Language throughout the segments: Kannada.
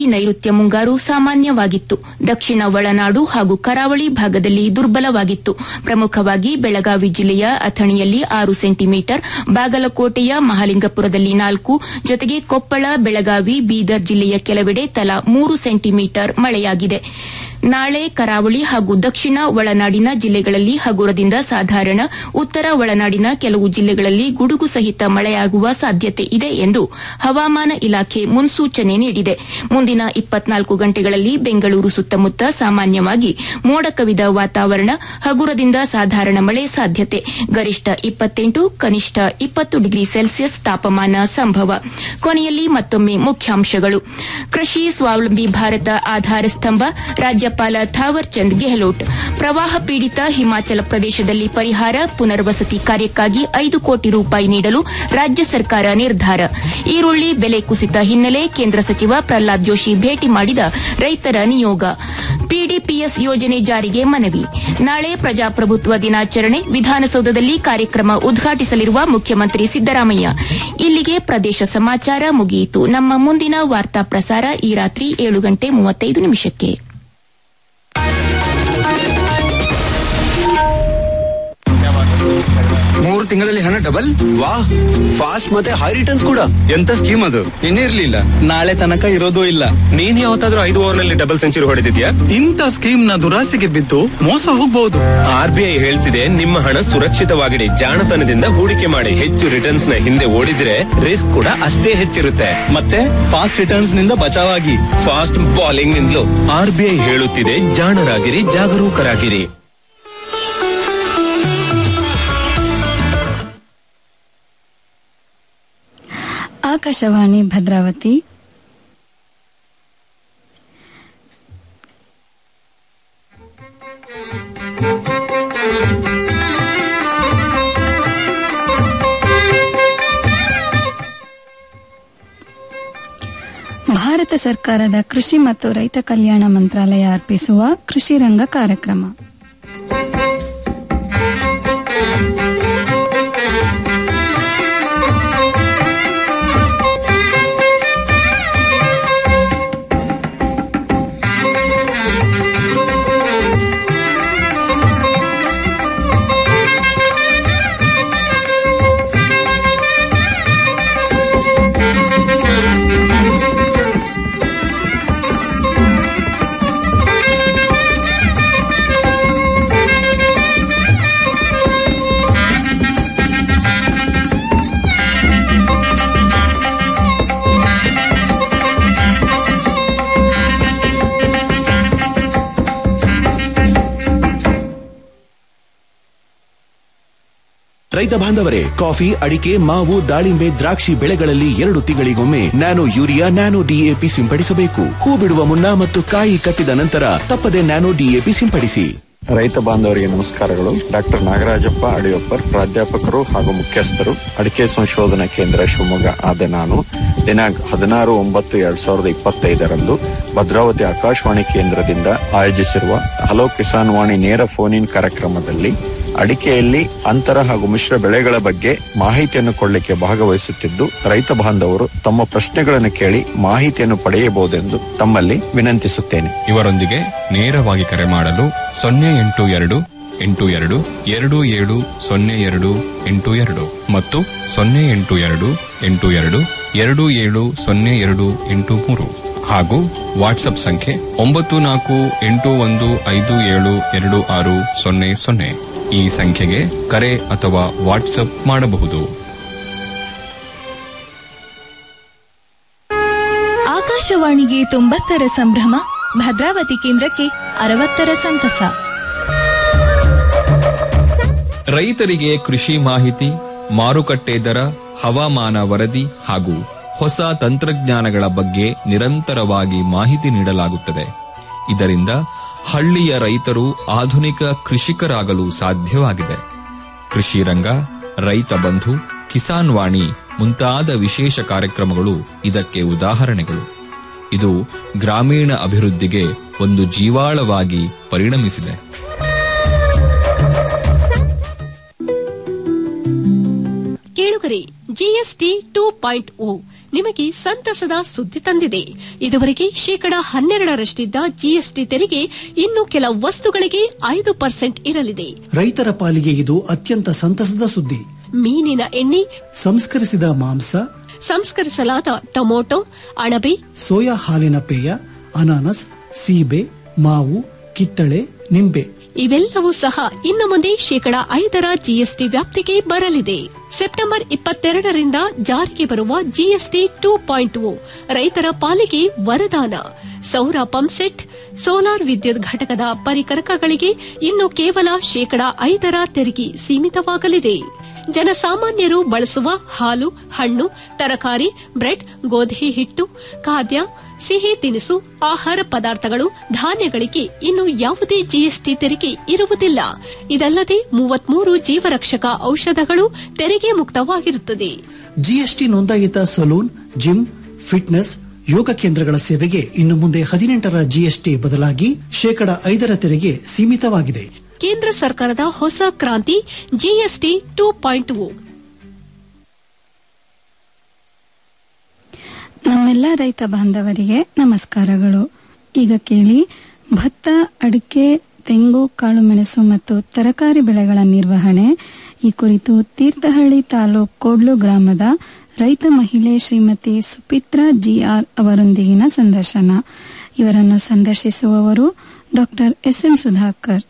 ನೈಋತ್ಯ ಮುಂಗಾರು ಸಾಮಾನ್ಯವಾಗಿತ್ತು ದಕ್ಷಿಣ ಒಳನಾಡು ಹಾಗೂ ಕರಾವಳಿ ಭಾಗದಲ್ಲಿ ದುರ್ಬಲವಾಗಿತ್ತು ಪ್ರಮುಖವಾಗಿ ಬೆಳಗಾವಿ ಜಿಲ್ಲೆಯ ಅಥಣಿಯಲ್ಲಿ ಆರು ಸೆಂಟಿಮೀಟರ್ ಬಾಗಲಕೋಟೆಯ ಮಹಾಲಿಂಗಪುರದಲ್ಲಿ ನಾಲ್ಕು ಜೊತೆಗೆ ಕೊಪ್ಪಳ ಬೆಳಗಾವಿ ಬೀದರ್ ಜಿಲ್ಲೆಯ ಕೆಲವೆಡೆ ತಲಾ ಮೂರು ಸೆಂಟಿಮೀಟರ್ ಮಳೆಯಾಗಿದೆ ನಾಳೆ ಕರಾವಳಿ ಹಾಗೂ ದಕ್ಷಿಣ ಒಳನಾಡಿನ ಜಿಲ್ಲೆಗಳಲ್ಲಿ ಹಗುರದಿಂದ ಸಾಧಾರಣ ಉತ್ತರ ಒಳನಾಡಿನ ಕೆಲವು ಜಿಲ್ಲೆಗಳಲ್ಲಿ ಗುಡುಗು ಸಹಿತ ಮಳೆಯಾಗುವ ಸಾಧ್ಯತೆ ಇದೆ ಎಂದು ಹವಾಮಾನ ಇಲಾಖೆ ಮುನ್ಸೂಚನೆ ನೀಡಿದೆ ಮುಂದಿನ ಇಪ್ಪತ್ನಾಲ್ಕು ಗಂಟೆಗಳಲ್ಲಿ ಬೆಂಗಳೂರು ಸುತ್ತಮುತ್ತ ಸಾಮಾನ್ಯವಾಗಿ ಮೋಡ ಕವಿದ ವಾತಾವರಣ ಹಗುರದಿಂದ ಸಾಧಾರಣ ಮಳೆ ಸಾಧ್ಯತೆ ಗರಿಷ್ಠ ಇಪ್ಪತ್ತೆಂಟು ಕನಿಷ್ಠ ಇಪ್ಪತ್ತು ಡಿಗ್ರಿ ಸೆಲ್ಸಿಯಸ್ ತಾಪಮಾನ ಸಂಭವ ಕೊನೆಯಲ್ಲಿ ಮತ್ತೊಮ್ಮೆ ಮುಖ್ಯಾಂಶಗಳು ಕೃಷಿ ಸ್ವಾವಲಂಬಿ ಭಾರತ ಆಧಾರ ಸ್ತಂಭ ರಾಜ್ಯಪಾಲ ಥಾವರ್ ಚಂದ್ ಗೆಹ್ಲೋಟ್ ಪ್ರವಾಹ ಪೀಡಿತ ಹಿಮಾಚಲ ಪ್ರದೇಶದಲ್ಲಿ ಪರಿಹಾರ ಪುನರ್ವಸತಿ ಕಾರ್ಯಕ್ಕಾಗಿ ಐದು ಕೋಟಿ ರೂಪಾಯಿ ನೀಡಲು ರಾಜ್ಯ ಸರ್ಕಾರ ನಿರ್ಧಾರ ಈರುಳ್ಳಿ ಬೆಲೆ ಕುಸಿತ ಹಿನ್ನೆಲೆ ಕೇಂದ್ರ ಸಚಿವ ಪ್ರಹ್ಲಾದ್ ಜೋಶಿ ಭೇಟಿ ಮಾಡಿದ ರೈತರ ನಿಯೋಗ ಪಿಡಿಪಿಎಸ್ ಯೋಜನೆ ಜಾರಿಗೆ ಮನವಿ ನಾಳೆ ಪ್ರಜಾಪ್ರಭುತ್ವ ದಿನಾಚರಣೆ ವಿಧಾನಸೌಧದಲ್ಲಿ ಕಾರ್ಯಕ್ರಮ ಉದ್ಘಾಟಿಸಲಿರುವ ಮುಖ್ಯಮಂತ್ರಿ ಸಿದ್ದರಾಮಯ್ಯ ಇಲ್ಲಿಗೆ ಪ್ರದೇಶ ಸಮಾಚಾರ ಮುಗಿಯಿತು ನಮ್ಮ ಮುಂದಿನ ವಾರ್ತಾ ಪ್ರಸಾರ ಈ ರಾತ್ರಿ ಏಳು ಗಂಟೆ ಮೂವತ್ತೈದು ನಿಮಿಷಕ್ಕೆ ಮೂರು ತಿಂಗಳಲ್ಲಿ ಹಣ ಡಬಲ್ ವಾ ಫಾಸ್ಟ್ ಮತ್ತೆ ಹೈ ರಿಟರ್ನ್ಸ್ ಕೂಡ ಎಂತ ಸ್ಕೀಮ್ ಅದು ಇನ್ನಿರ್ಲಿಲ್ಲ ನಾಳೆ ತನಕ ಇರೋದು ಇಲ್ಲ ನೀನ್ ಯಾವತ್ತಾದ್ರೂ ಐದು ಓವರ್ ನಲ್ಲಿ ಡಬಲ್ ಸೆಂಚುರಿ ಹೊಡೆದಿದ್ಯಾ ಇಂಥ ಸ್ಕೀಮ್ ನ ದುರಾಸೆಗೆ ಬಿದ್ದು ಮೋಸ ಹೋಗಬಹುದು ಆರ್ ಬಿ ಐ ಹೇಳ್ತಿದೆ ನಿಮ್ಮ ಹಣ ಸುರಕ್ಷಿತವಾಗಿಡಿ ಜಾಣತನದಿಂದ ಹೂಡಿಕೆ ಮಾಡಿ ಹೆಚ್ಚು ರಿಟರ್ನ್ಸ್ ನ ಹಿಂದೆ ಓಡಿದ್ರೆ ರಿಸ್ಕ್ ಕೂಡ ಅಷ್ಟೇ ಹೆಚ್ಚಿರುತ್ತೆ ಮತ್ತೆ ಫಾಸ್ಟ್ ರಿಟರ್ನ್ಸ್ ನಿಂದ ಬಚಾವಾಗಿ ಫಾಸ್ಟ್ ಬಾಲಿಂಗ್ ನಿಂದಲೂ ಆರ್ ಬಿ ಐ ಹೇಳುತ್ತಿದೆ ಜಾಣರಾಗಿರಿ ಜಾಗರೂಕರಾಗಿರಿ ಆಕಾಶವಾಣಿ ಭದ್ರಾವತಿ ಭಾರತ ಸರ್ಕಾರದ ಕೃಷಿ ಮತ್ತು ರೈತ ಕಲ್ಯಾಣ ಮಂತ್ರಾಲಯ ಅರ್ಪಿಸುವ ಕೃಷಿ ರಂಗ ಕಾರ್ಯಕ್ರಮ ರೈತ ಬಾಂಧವರೇ ಕಾಫಿ ಅಡಿಕೆ ಮಾವು ದಾಳಿಂಬೆ ದ್ರಾಕ್ಷಿ ಬೆಳೆಗಳಲ್ಲಿ ಎರಡು ತಿಂಗಳಿಗೊಮ್ಮೆ ನ್ಯಾನೋ ಯೂರಿಯಾ ನ್ಯಾನೋ ಡಿಎಪಿ ಸಿಂಪಡಿಸಬೇಕು ಹೂ ಬಿಡುವ ಮುನ್ನ ಮತ್ತು ಕಾಯಿ ಕಟ್ಟಿದ ನಂತರ ತಪ್ಪದೆ ನ್ಯಾನೋ ಡಿಎಪಿ ಸಿಂಪಡಿಸಿ ರೈತ ಬಾಂಧವರಿಗೆ ನಮಸ್ಕಾರಗಳು ಡಾಕ್ಟರ್ ನಾಗರಾಜಪ್ಪ ಅಡಿಯಪ್ಪರ್ ಪ್ರಾಧ್ಯಾಪಕರು ಹಾಗೂ ಮುಖ್ಯಸ್ಥರು ಅಡಿಕೆ ಸಂಶೋಧನಾ ಕೇಂದ್ರ ಶಿವಮೊಗ್ಗ ಆದ ನಾನು ದಿನಾಂಕ ಹದಿನಾರು ಒಂಬತ್ತು ಎರಡ್ ಸಾವಿರದ ಇಪ್ಪತ್ತೈದರಂದು ಭದ್ರಾವತಿ ಆಕಾಶವಾಣಿ ಕೇಂದ್ರದಿಂದ ಆಯೋಜಿಸಿರುವ ಹಲೋ ಕಿಸಾನ್ ವಾಣಿ ನೇರ ಫೋನ್ ಇನ್ ಕಾರ್ಯಕ್ರಮದಲ್ಲಿ ಅಡಿಕೆಯಲ್ಲಿ ಅಂತರ ಹಾಗೂ ಮಿಶ್ರ ಬೆಳೆಗಳ ಬಗ್ಗೆ ಮಾಹಿತಿಯನ್ನು ಕೊಡಲಿಕ್ಕೆ ಭಾಗವಹಿಸುತ್ತಿದ್ದು ರೈತ ಬಾಂಧವರು ತಮ್ಮ ಪ್ರಶ್ನೆಗಳನ್ನು ಕೇಳಿ ಮಾಹಿತಿಯನ್ನು ಪಡೆಯಬಹುದೆಂದು ತಮ್ಮಲ್ಲಿ ವಿನಂತಿಸುತ್ತೇನೆ ಇವರೊಂದಿಗೆ ನೇರವಾಗಿ ಕರೆ ಮಾಡಲು ಸೊನ್ನೆ ಎಂಟು ಎರಡು ಎಂಟು ಎರಡು ಎರಡು ಏಳು ಸೊನ್ನೆ ಎರಡು ಎಂಟು ಎರಡು ಮತ್ತು ಸೊನ್ನೆ ಎಂಟು ಎರಡು ಎಂಟು ಎರಡು ಎರಡು ಏಳು ಸೊನ್ನೆ ಎರಡು ಎಂಟು ಮೂರು ಹಾಗೂ ವಾಟ್ಸ್ಆಪ್ ಸಂಖ್ಯೆ ಒಂಬತ್ತು ನಾಲ್ಕು ಎಂಟು ಒಂದು ಐದು ಏಳು ಎರಡು ಆರು ಸೊನ್ನೆ ಸೊನ್ನೆ ಈ ಸಂಖ್ಯೆಗೆ ಕರೆ ಅಥವಾ ವಾಟ್ಸ್ಆಪ್ ಮಾಡಬಹುದು ಆಕಾಶವಾಣಿಗೆ ತೊಂಬತ್ತರ ಸಂಭ್ರಮ ಭದ್ರಾವತಿ ಕೇಂದ್ರಕ್ಕೆ ಅರವತ್ತರ ಸಂತಸ ರೈತರಿಗೆ ಕೃಷಿ ಮಾಹಿತಿ ಮಾರುಕಟ್ಟೆ ದರ ಹವಾಮಾನ ವರದಿ ಹಾಗೂ ಹೊಸ ತಂತ್ರಜ್ಞಾನಗಳ ಬಗ್ಗೆ ನಿರಂತರವಾಗಿ ಮಾಹಿತಿ ನೀಡಲಾಗುತ್ತದೆ ಇದರಿಂದ ಹಳ್ಳಿಯ ರೈತರು ಆಧುನಿಕ ಕೃಷಿಕರಾಗಲು ಸಾಧ್ಯವಾಗಿದೆ ಕೃಷಿ ರಂಗ ರೈತ ಬಂಧು ಕಿಸಾನ್ ವಾಣಿ ಮುಂತಾದ ವಿಶೇಷ ಕಾರ್ಯಕ್ರಮಗಳು ಇದಕ್ಕೆ ಉದಾಹರಣೆಗಳು ಇದು ಗ್ರಾಮೀಣ ಅಭಿವೃದ್ಧಿಗೆ ಒಂದು ಜೀವಾಳವಾಗಿ ಪರಿಣಮಿಸಿದೆ ಕೇಳುಗರೆ ಜಿಎಸ್ಟಿ ಟೂ ಪಾಯಿಂಟ್ ಓ ನಿಮಗೆ ಸಂತಸದ ಸುದ್ದಿ ತಂದಿದೆ ಇದುವರೆಗೆ ಶೇಕಡ ಹನ್ನೆರಡರಷ್ಟಿದ್ದ ಜಿಎಸ್ಟಿ ತೆರಿಗೆ ಇನ್ನು ಕೆಲ ವಸ್ತುಗಳಿಗೆ ಐದು ಪರ್ಸೆಂಟ್ ಇರಲಿದೆ ರೈತರ ಪಾಲಿಗೆ ಇದು ಅತ್ಯಂತ ಸಂತಸದ ಸುದ್ದಿ ಮೀನಿನ ಎಣ್ಣೆ ಸಂಸ್ಕರಿಸಿದ ಮಾಂಸ ಸಂಸ್ಕರಿಸಲಾದ ಟೊಮೊಟೊ ಅಣಬೆ ಸೋಯಾ ಹಾಲಿನ ಪೇಯ ಅನಾನಸ್ ಸೀಬೆ ಮಾವು ಕಿತ್ತಳೆ ನಿಂಬೆ ಇವೆಲ್ಲವೂ ಸಹ ಇನ್ನು ಮುಂದೆ ಶೇಕಡ ಐದರ ಜಿಎಸ್ಟಿ ವ್ಯಾಪ್ತಿಗೆ ಬರಲಿದೆ ಸೆಪ್ಟೆಂಬರ್ ಇಪ್ಪತ್ತೆರಡರಿಂದ ಜಾರಿಗೆ ಬರುವ ಜಿಎಸ್ಟಿ ಟೂ ಪಾಯಿಂಟ್ ರೈತರ ಪಾಲಿಗೆ ವರದಾನ ಸೌರ ಪಂಪ್ಸೆಟ್ ಸೋಲಾರ್ ವಿದ್ಯುತ್ ಘಟಕದ ಪರಿಕರಕಗಳಿಗೆ ಇನ್ನು ಕೇವಲ ಶೇಕಡ ಐದರ ತೆರಿಗೆ ಸೀಮಿತವಾಗಲಿದೆ ಜನಸಾಮಾನ್ಯರು ಬಳಸುವ ಹಾಲು ಹಣ್ಣು ತರಕಾರಿ ಬ್ರೆಡ್ ಗೋಧಿ ಹಿಟ್ಟು ಖಾದ್ಯ ಸಿಹಿ ತಿನಿಸು ಆಹಾರ ಪದಾರ್ಥಗಳು ಧಾನ್ಯಗಳಿಗೆ ಇನ್ನು ಯಾವುದೇ ಜಿಎಸ್ಟಿ ತೆರಿಗೆ ಇರುವುದಿಲ್ಲ ಇದಲ್ಲದೆ ಮೂವತ್ಮೂರು ಜೀವರಕ್ಷಕ ಔಷಧಗಳು ತೆರಿಗೆ ಮುಕ್ತವಾಗಿರುತ್ತದೆ ಜಿಎಸ್ಟಿ ನೋಂದಾಯಿತ ಸಲೂನ್ ಜಿಮ್ ಫಿಟ್ನೆಸ್ ಯೋಗ ಕೇಂದ್ರಗಳ ಸೇವೆಗೆ ಇನ್ನು ಮುಂದೆ ಹದಿನೆಂಟರ ಜಿಎಸ್ಟಿ ಬದಲಾಗಿ ಶೇಕಡ ಐದರ ತೆರಿಗೆ ಸೀಮಿತವಾಗಿದೆ ಕೇಂದ್ರ ಸರ್ಕಾರದ ಹೊಸ ಕ್ರಾಂತಿ ಜಿಎಸ್ಟಿ ಟೂ ಪಾಯಿಂಟ್ ನಮ್ಮೆಲ್ಲ ರೈತ ಬಾಂಧವರಿಗೆ ನಮಸ್ಕಾರಗಳು ಈಗ ಕೇಳಿ ಭತ್ತ ಅಡಿಕೆ ತೆಂಗು ಕಾಳುಮೆಣಸು ಮತ್ತು ತರಕಾರಿ ಬೆಳೆಗಳ ನಿರ್ವಹಣೆ ಈ ಕುರಿತು ತೀರ್ಥಹಳ್ಳಿ ತಾಲೂಕ್ ಕೋಡ್ಲು ಗ್ರಾಮದ ರೈತ ಮಹಿಳೆ ಶ್ರೀಮತಿ ಸುಪಿತ್ರಾ ಜಿಆರ್ ಅವರೊಂದಿಗಿನ ಸಂದರ್ಶನ ಇವರನ್ನು ಸಂದರ್ಶಿಸುವವರು ಡಾಕ್ಟರ್ ಎಸ್ ಎಂ ಸುಧಾಕರ್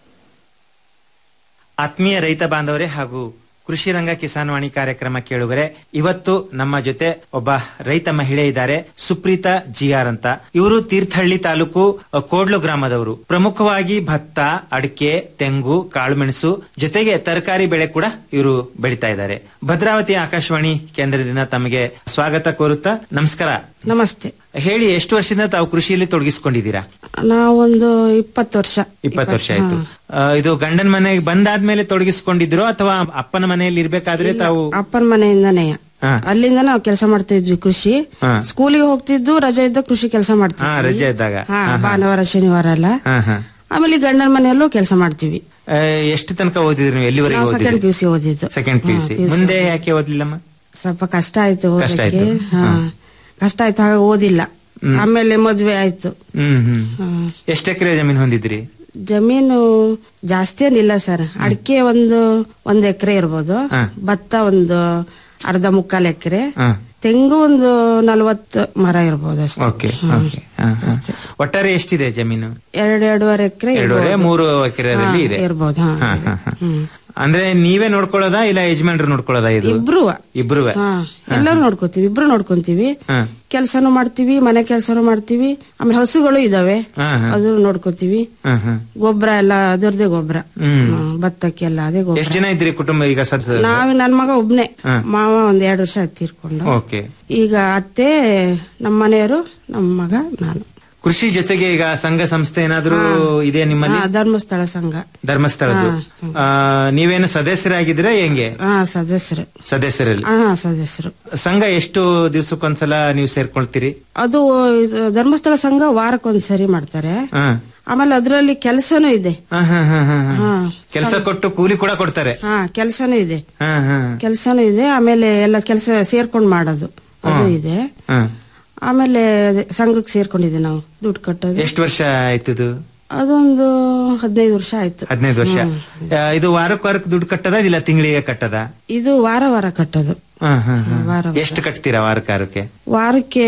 ಆತ್ಮೀಯ ರೈತ ಬಾಂಧವರೇ ಹಾಗೂ ಕೃಷಿ ರಂಗ ಕಿಸಾನ್ ವಾಣಿ ಕಾರ್ಯಕ್ರಮ ಕೇಳುಗರೆ ಇವತ್ತು ನಮ್ಮ ಜೊತೆ ಒಬ್ಬ ರೈತ ಮಹಿಳೆ ಇದ್ದಾರೆ ಸುಪ್ರೀತಾ ಜಿಆರ್ ಅಂತ ಇವರು ತೀರ್ಥಹಳ್ಳಿ ತಾಲೂಕು ಅ, ಕೋಡ್ಲು ಗ್ರಾಮದವರು ಪ್ರಮುಖವಾಗಿ ಭತ್ತ ಅಡಿಕೆ ತೆಂಗು ಕಾಳುಮೆಣಸು ಜೊತೆಗೆ ತರಕಾರಿ ಬೆಳೆ ಕೂಡ ಇವರು ಬೆಳಿತಾ ಇದ್ದಾರೆ ಭದ್ರಾವತಿ ಆಕಾಶವಾಣಿ ಕೇಂದ್ರದಿಂದ ತಮಗೆ ಸ್ವಾಗತ ಕೋರುತ್ತಾ ನಮಸ್ಕಾರ ನಮಸ್ತೆ ಹೇಳಿ ಎಷ್ಟು ವರ್ಷದಿಂದ ತಾವು ಕೃಷಿಯಲ್ಲಿ ತೊಡಗಿಸಿಕೊಂಡಿದ್ದೀರಾ ನಾವೊಂದು ಇಪ್ಪತ್ತು ವರ್ಷ ಇಪ್ಪತ್ತು ವರ್ಷ ಆಯ್ತು ಆ, ಇದು ಗಂಡನ ಮನೆಗೆ ಬಂದಾದ್ಮೇಲೆ ತೊಡಗಿಸ್ಕೊಂಡಿದ್ರು ಅಥವಾ ಅಪ್ಪನ ಮನೆಯಲ್ಲಿ ಇರ್ಬೇಕಾದ್ರೆ ತಾವು ಅಪ್ಪನ ಮನೆಯಿಂದನೇ ಹಾ. ಅಲ್ಲಿಂದ ನಾವು ಕೆಲಸ ಮಾಡ್ತಾ ಇದ್ವಿ ಕೃಷಿ ಹಾ. ಸ್ಕೂಲಿಗೆ ಹೋಗ್ತಿದ್ದು ರಜೆ ಇದ್ದ ಕೃಷಿ ಕೆಲಸ ಹಾ ಮಾಡ್ತಿದ್ವಿ ರಜೆ ಇದ್ದಾಗ ಹಾ, ಹಾ, ಹಾ. ಭಾನುವಾರ ಶನಿವಾರ ಎಲ್ಲ ಹಾ, ಹಾ. ಆಮೇಲೆ ಈ ಗಂಡನ ಮನೆಯಲ್ಲೂ ಕೆಲಸ ಮಾಡ್ತೀವಿ ಆ, ಎಷ್ಟು ತನಕ ಓದಿದ್ರಿ ನೀವು ಎಲ್ಲಿವರೆಗೆ ನಾವು ಸೆಕೆಂಡ್ ಓದಿದ್ರಿ ಪಿ ಯು ಸಿ ಓದಿದ್ದು ಸೆಕೆಂಡ್ ಪಿ ಯು ಸಿ ಹಾ, PUC. ಮುಂದೆ ಯಾಕೆ ಓದ್ಲಿಲ್ಲಮ್ಮ ಸ್ವಲ್ಪ ಕಷ್ಟ ಆಯ್ತು ಕಷ್ಟ ಓದಕ್ಕೆ ಆಯ್ತು. ಹಾ ಹಾ. ಕಷ್ಟ ಆಯ್ತು ಹಾಗೆ ಓದಿಲ್ಲ ಆಮೇಲೆ ಮದ್ವೆ ಆಯ್ತು ಹ್ಮ್ ಹ್ಮ್ ಹಾ. ಎಷ್ಟು ಎಕರೆ ಜಮೀನು ಹೊಂದಿದ್ರಿ ಜಮೀನು ಜಾಸ್ತಿ ಏನಿಲ್ಲ ಸರ್ ಅಡಿಕೆ ಒಂದು ಒಂದ್ ಎಕರೆ ಇರ್ಬೋದು ಹಾ. ಭತ್ತ ಒಂದು ಅರ್ಧ ಮುಕ್ಕಾಲ್ ಎಕರೆ ಹಾ. ತೆಂಗು ಒಂದು ನಲ್ವತ್ತು ಮರ ಇರ್ಬೋದು ಅಷ್ಟೇ ಓಕೆ ಓಕೆ ಹಾ, ಹಾ. ಒಟ್ಟಾರೆ ಎಷ್ಟಿದೆ ಜಮೀನು ಎರಡ್ ಎರಡೂವರೆ ಎಕರೆ ಎರಡೂವರೆ ಮೂರು ಎಕರೆದಲ್ಲಿ ಇದೆ ಇರ್ಬೋದು ಹಾ, ಹಾ, ಇದೆ. ಹಾ, ಹಾ. ಹ್ಮ್. ಅಂದ್ರೆ ನೀವೇ ನೋಡ್ಕೊಳ್ಳೋದಾ ಇಲ್ಲ ಯಜಮಾನ್ರು ನೋಡ್ಕೊಳ್ಳೋದಾ ಇದು ಇಬ್ರು ಇಬ್ರು ಹಾ ಎಲ್ಲರೂ ನೋಡ್ಕೋತೀವಿ ಇಬ್ರು ನೋಡ್ಕೊಂತೀವಿ ಕೆಲ್ಸನೂ ಮಾಡ್ತೀವಿ ಮನೆ ಕೆಲ್ಸನೂ ಮಾಡ್ತೀವಿ ಆಮೇಲೆ ಹಸುಗಳು ಇದಾವೆ ಹಾ, ಹಾ. ಅದು ನೋಡ್ಕೋತೀವಿ ಗೊಬ್ಬರ ಎಲ್ಲ ಅದರದೇ ಗೊಬ್ಬರ ಹ್ಮ್ ಭತ್ತಕ್ಕೆಲ್ಲ ಅದೇ ಗೊಬ್ಬರ ಎಷ್ಟು ಜನ ಇದ್ರಿ ಕುಟುಂಬ ಈಗ ಸದ್ ನಾವ್ ನನ್ ಮಗ ಒಬ್ನೇ ಹಾ. ಮಾವ ಒಂದ್ ಎರಡು ವರ್ಷ ಆಯ್ತು ತೀರ್ಕೊಂಡು ಓಕೆ ಈಗ ಅತ್ತೆ ನಮ್ಮ ಮನೆಯವರು ನಮ್ಮ ಮಗ ನಾನು ಕೃಷಿ ಜೊತೆಗೆ ಈಗ ಸಂಘ ಸಂಸ್ಥೆ ಏನಾದ್ರೂ ಇದೆ ನಿಮ್ಮಲ್ಲಿ ಹಾ, ಧರ್ಮಸ್ಥಳ ಸಂಘ ಧರ್ಮಸ್ಥಳದ್ದು ಆ, ನೀವೇನು ಸದಸ್ಯರಾಗಿದ್ದೀರಾ ಹೆಂಗೆ ಹಾ ಸದಸ್ಯರು ಸದಸ್ಯರಲ್ಲಿ ಹಾ ಸದಸ್ಯರು ಸಂಘ ಎಷ್ಟು ದಿವಸಕ್ಕೊಂದ್ಸಲ ನೀವು ಸೇರ್ಕೊಳ್ತೀರಿ ಅದು ಇದು ಧರ್ಮಸ್ಥಳ ಸಂಘ ವಾರಕ್ಕೊಂದ್ಸರಿ ಮಾಡ್ತಾರೆ ಹಾ. ಆಮೇಲೆ ಅದ್ರಲ್ಲಿ ಕೆಲಸನೂ ಇದೆ ಹಾ, ಹಾ, ಹಾ, ಹಾ, ಹಾ. ಹಾ. ಕೆಲಸ ಕೊಟ್ಟು ಕೂಲಿ ಕೂಡ ಕೊಡ್ತಾರೆ ಹಾ ಕೆಲಸನೂ ಇದೆ ಹಾ, ಹಾ, ಕೆಲಸನೂ ಇದೆ ಆಮೇಲೆ ಎಲ್ಲ ಕೆಲಸ ಸೇರ್ಕೊಂಡ್ ಮಾಡೋದು ಅದು ಇದೆ ಹಾ. ಆಮೇಲೆ ಅದೇ ಸಂಘಕ್ಕೆ ಸೇರ್ಕೊಂಡಿದ್ದೆ ನಾವು ದುಡ್ಡು ಕಟ್ಟೋದು ಎಷ್ಟು ವರ್ಷ ಆಯ್ತದು ಅದೊಂದು ಹದಿನೈದು ವರ್ಷ ಆಯ್ತು ಹದಿನೈದು ವರ್ಷ ಆ, ಇದು ವಾರಕ್ಕೆ ವಾರಕ್ಕೆ ದುಡ್ಡು ಕಟ್ಟದ ಇಲ್ಲ ತಿಂಗಳಿಗೆ ಕಟ್ಟದ ಇದು ವಾರ ವಾರ ಕಟ್ಟೋದು ಹಾ, ಹಾ, ಹಾ. ವಾರ ವಾರ. ಎಷ್ಟು ಕಟ್ತೀರಾ ವಾರಕ್ಕೆ ವಾರಕ್ಕೆ ವಾರಕ್ಕೆ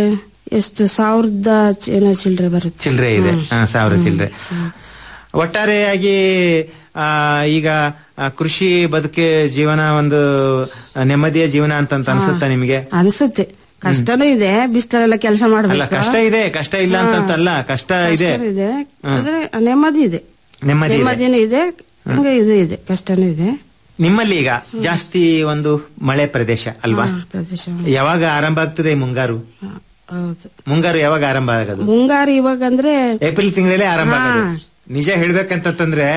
ಎಷ್ಟು ಸಾವಿರದ ಚ- ಏನೋ ಚಿಲ್ಲರೆ ಬರುತ್ತೆ ಚಿಲ್ಲರೆ ಇದೆ ಹಾ, ಸಾವಿರ ಚಿಲ್ಲರೆ ಒಟ್ಟಾರೆಯಾಗಿ ಆ, ಈಗ ಆ, ಕೃಷಿ ಬದುಕೆ ಜೀವನ ಒಂದು ನೆಮ್ಮದಿಯ ಜೀವನ ಅಂತ ಅನ್ಸುತ್ತಾ ನಿಮಗೆ ಅನ್ಸುತ್ತೆ ಕಷ್ಟನೂ ಇದೆ ಬಿಸಿಲೆಲ್ಲ ಕೆಲಸ ಅಲ್ಲ ಮಾಡ್ಬೇಕು ಕಷ್ಟ ಇದೆ ಕಷ್ಟ ಇಲ್ಲ ಅಂತಂತಲ್ಲ ಕಷ್ಟ ಇದೆ ಕಷ್ಟ ಇದೆ ಆದ್ರೆ ನೆಮ್ಮದಿ ಇದೆ ನೆಮ್ಮದಿ ಇದೆ. ನೆಮ್ಮದಿನೂ ಇದೆ ಹಂಗೆ ಇದು ಇದೆ ಕಷ್ಟನೂ ಇದೆ ನಿಮ್ಮಲ್ಲಿ ಈಗ ಜಾಸ್ತಿ ಒಂದು ಮಳೆ ಪ್ರದೇಶ ಅಲ್ವಾ ಹಾ, ಪ್ರದೇಶ ಯಾವಾಗ ಆರಂಭ ಆಗ್ತದೆ ಈ ಮುಂಗಾರು ಹೌದು ಮುಂಗಾರು ಯಾವಾಗ ಆರಂಭ ಆಗೋದು ಮುಂಗಾರು ಇವಾಗ ಅಂದ್ರೆ ಏಪ್ರಿಲ್ ತಿಂಗಳಲ್ಲೇ ಆರಂಭ ಹಾ. ಆಗೋದು ನಿಜ ಹೇಳ್ಬೇಕಂತಂದ್ರೆ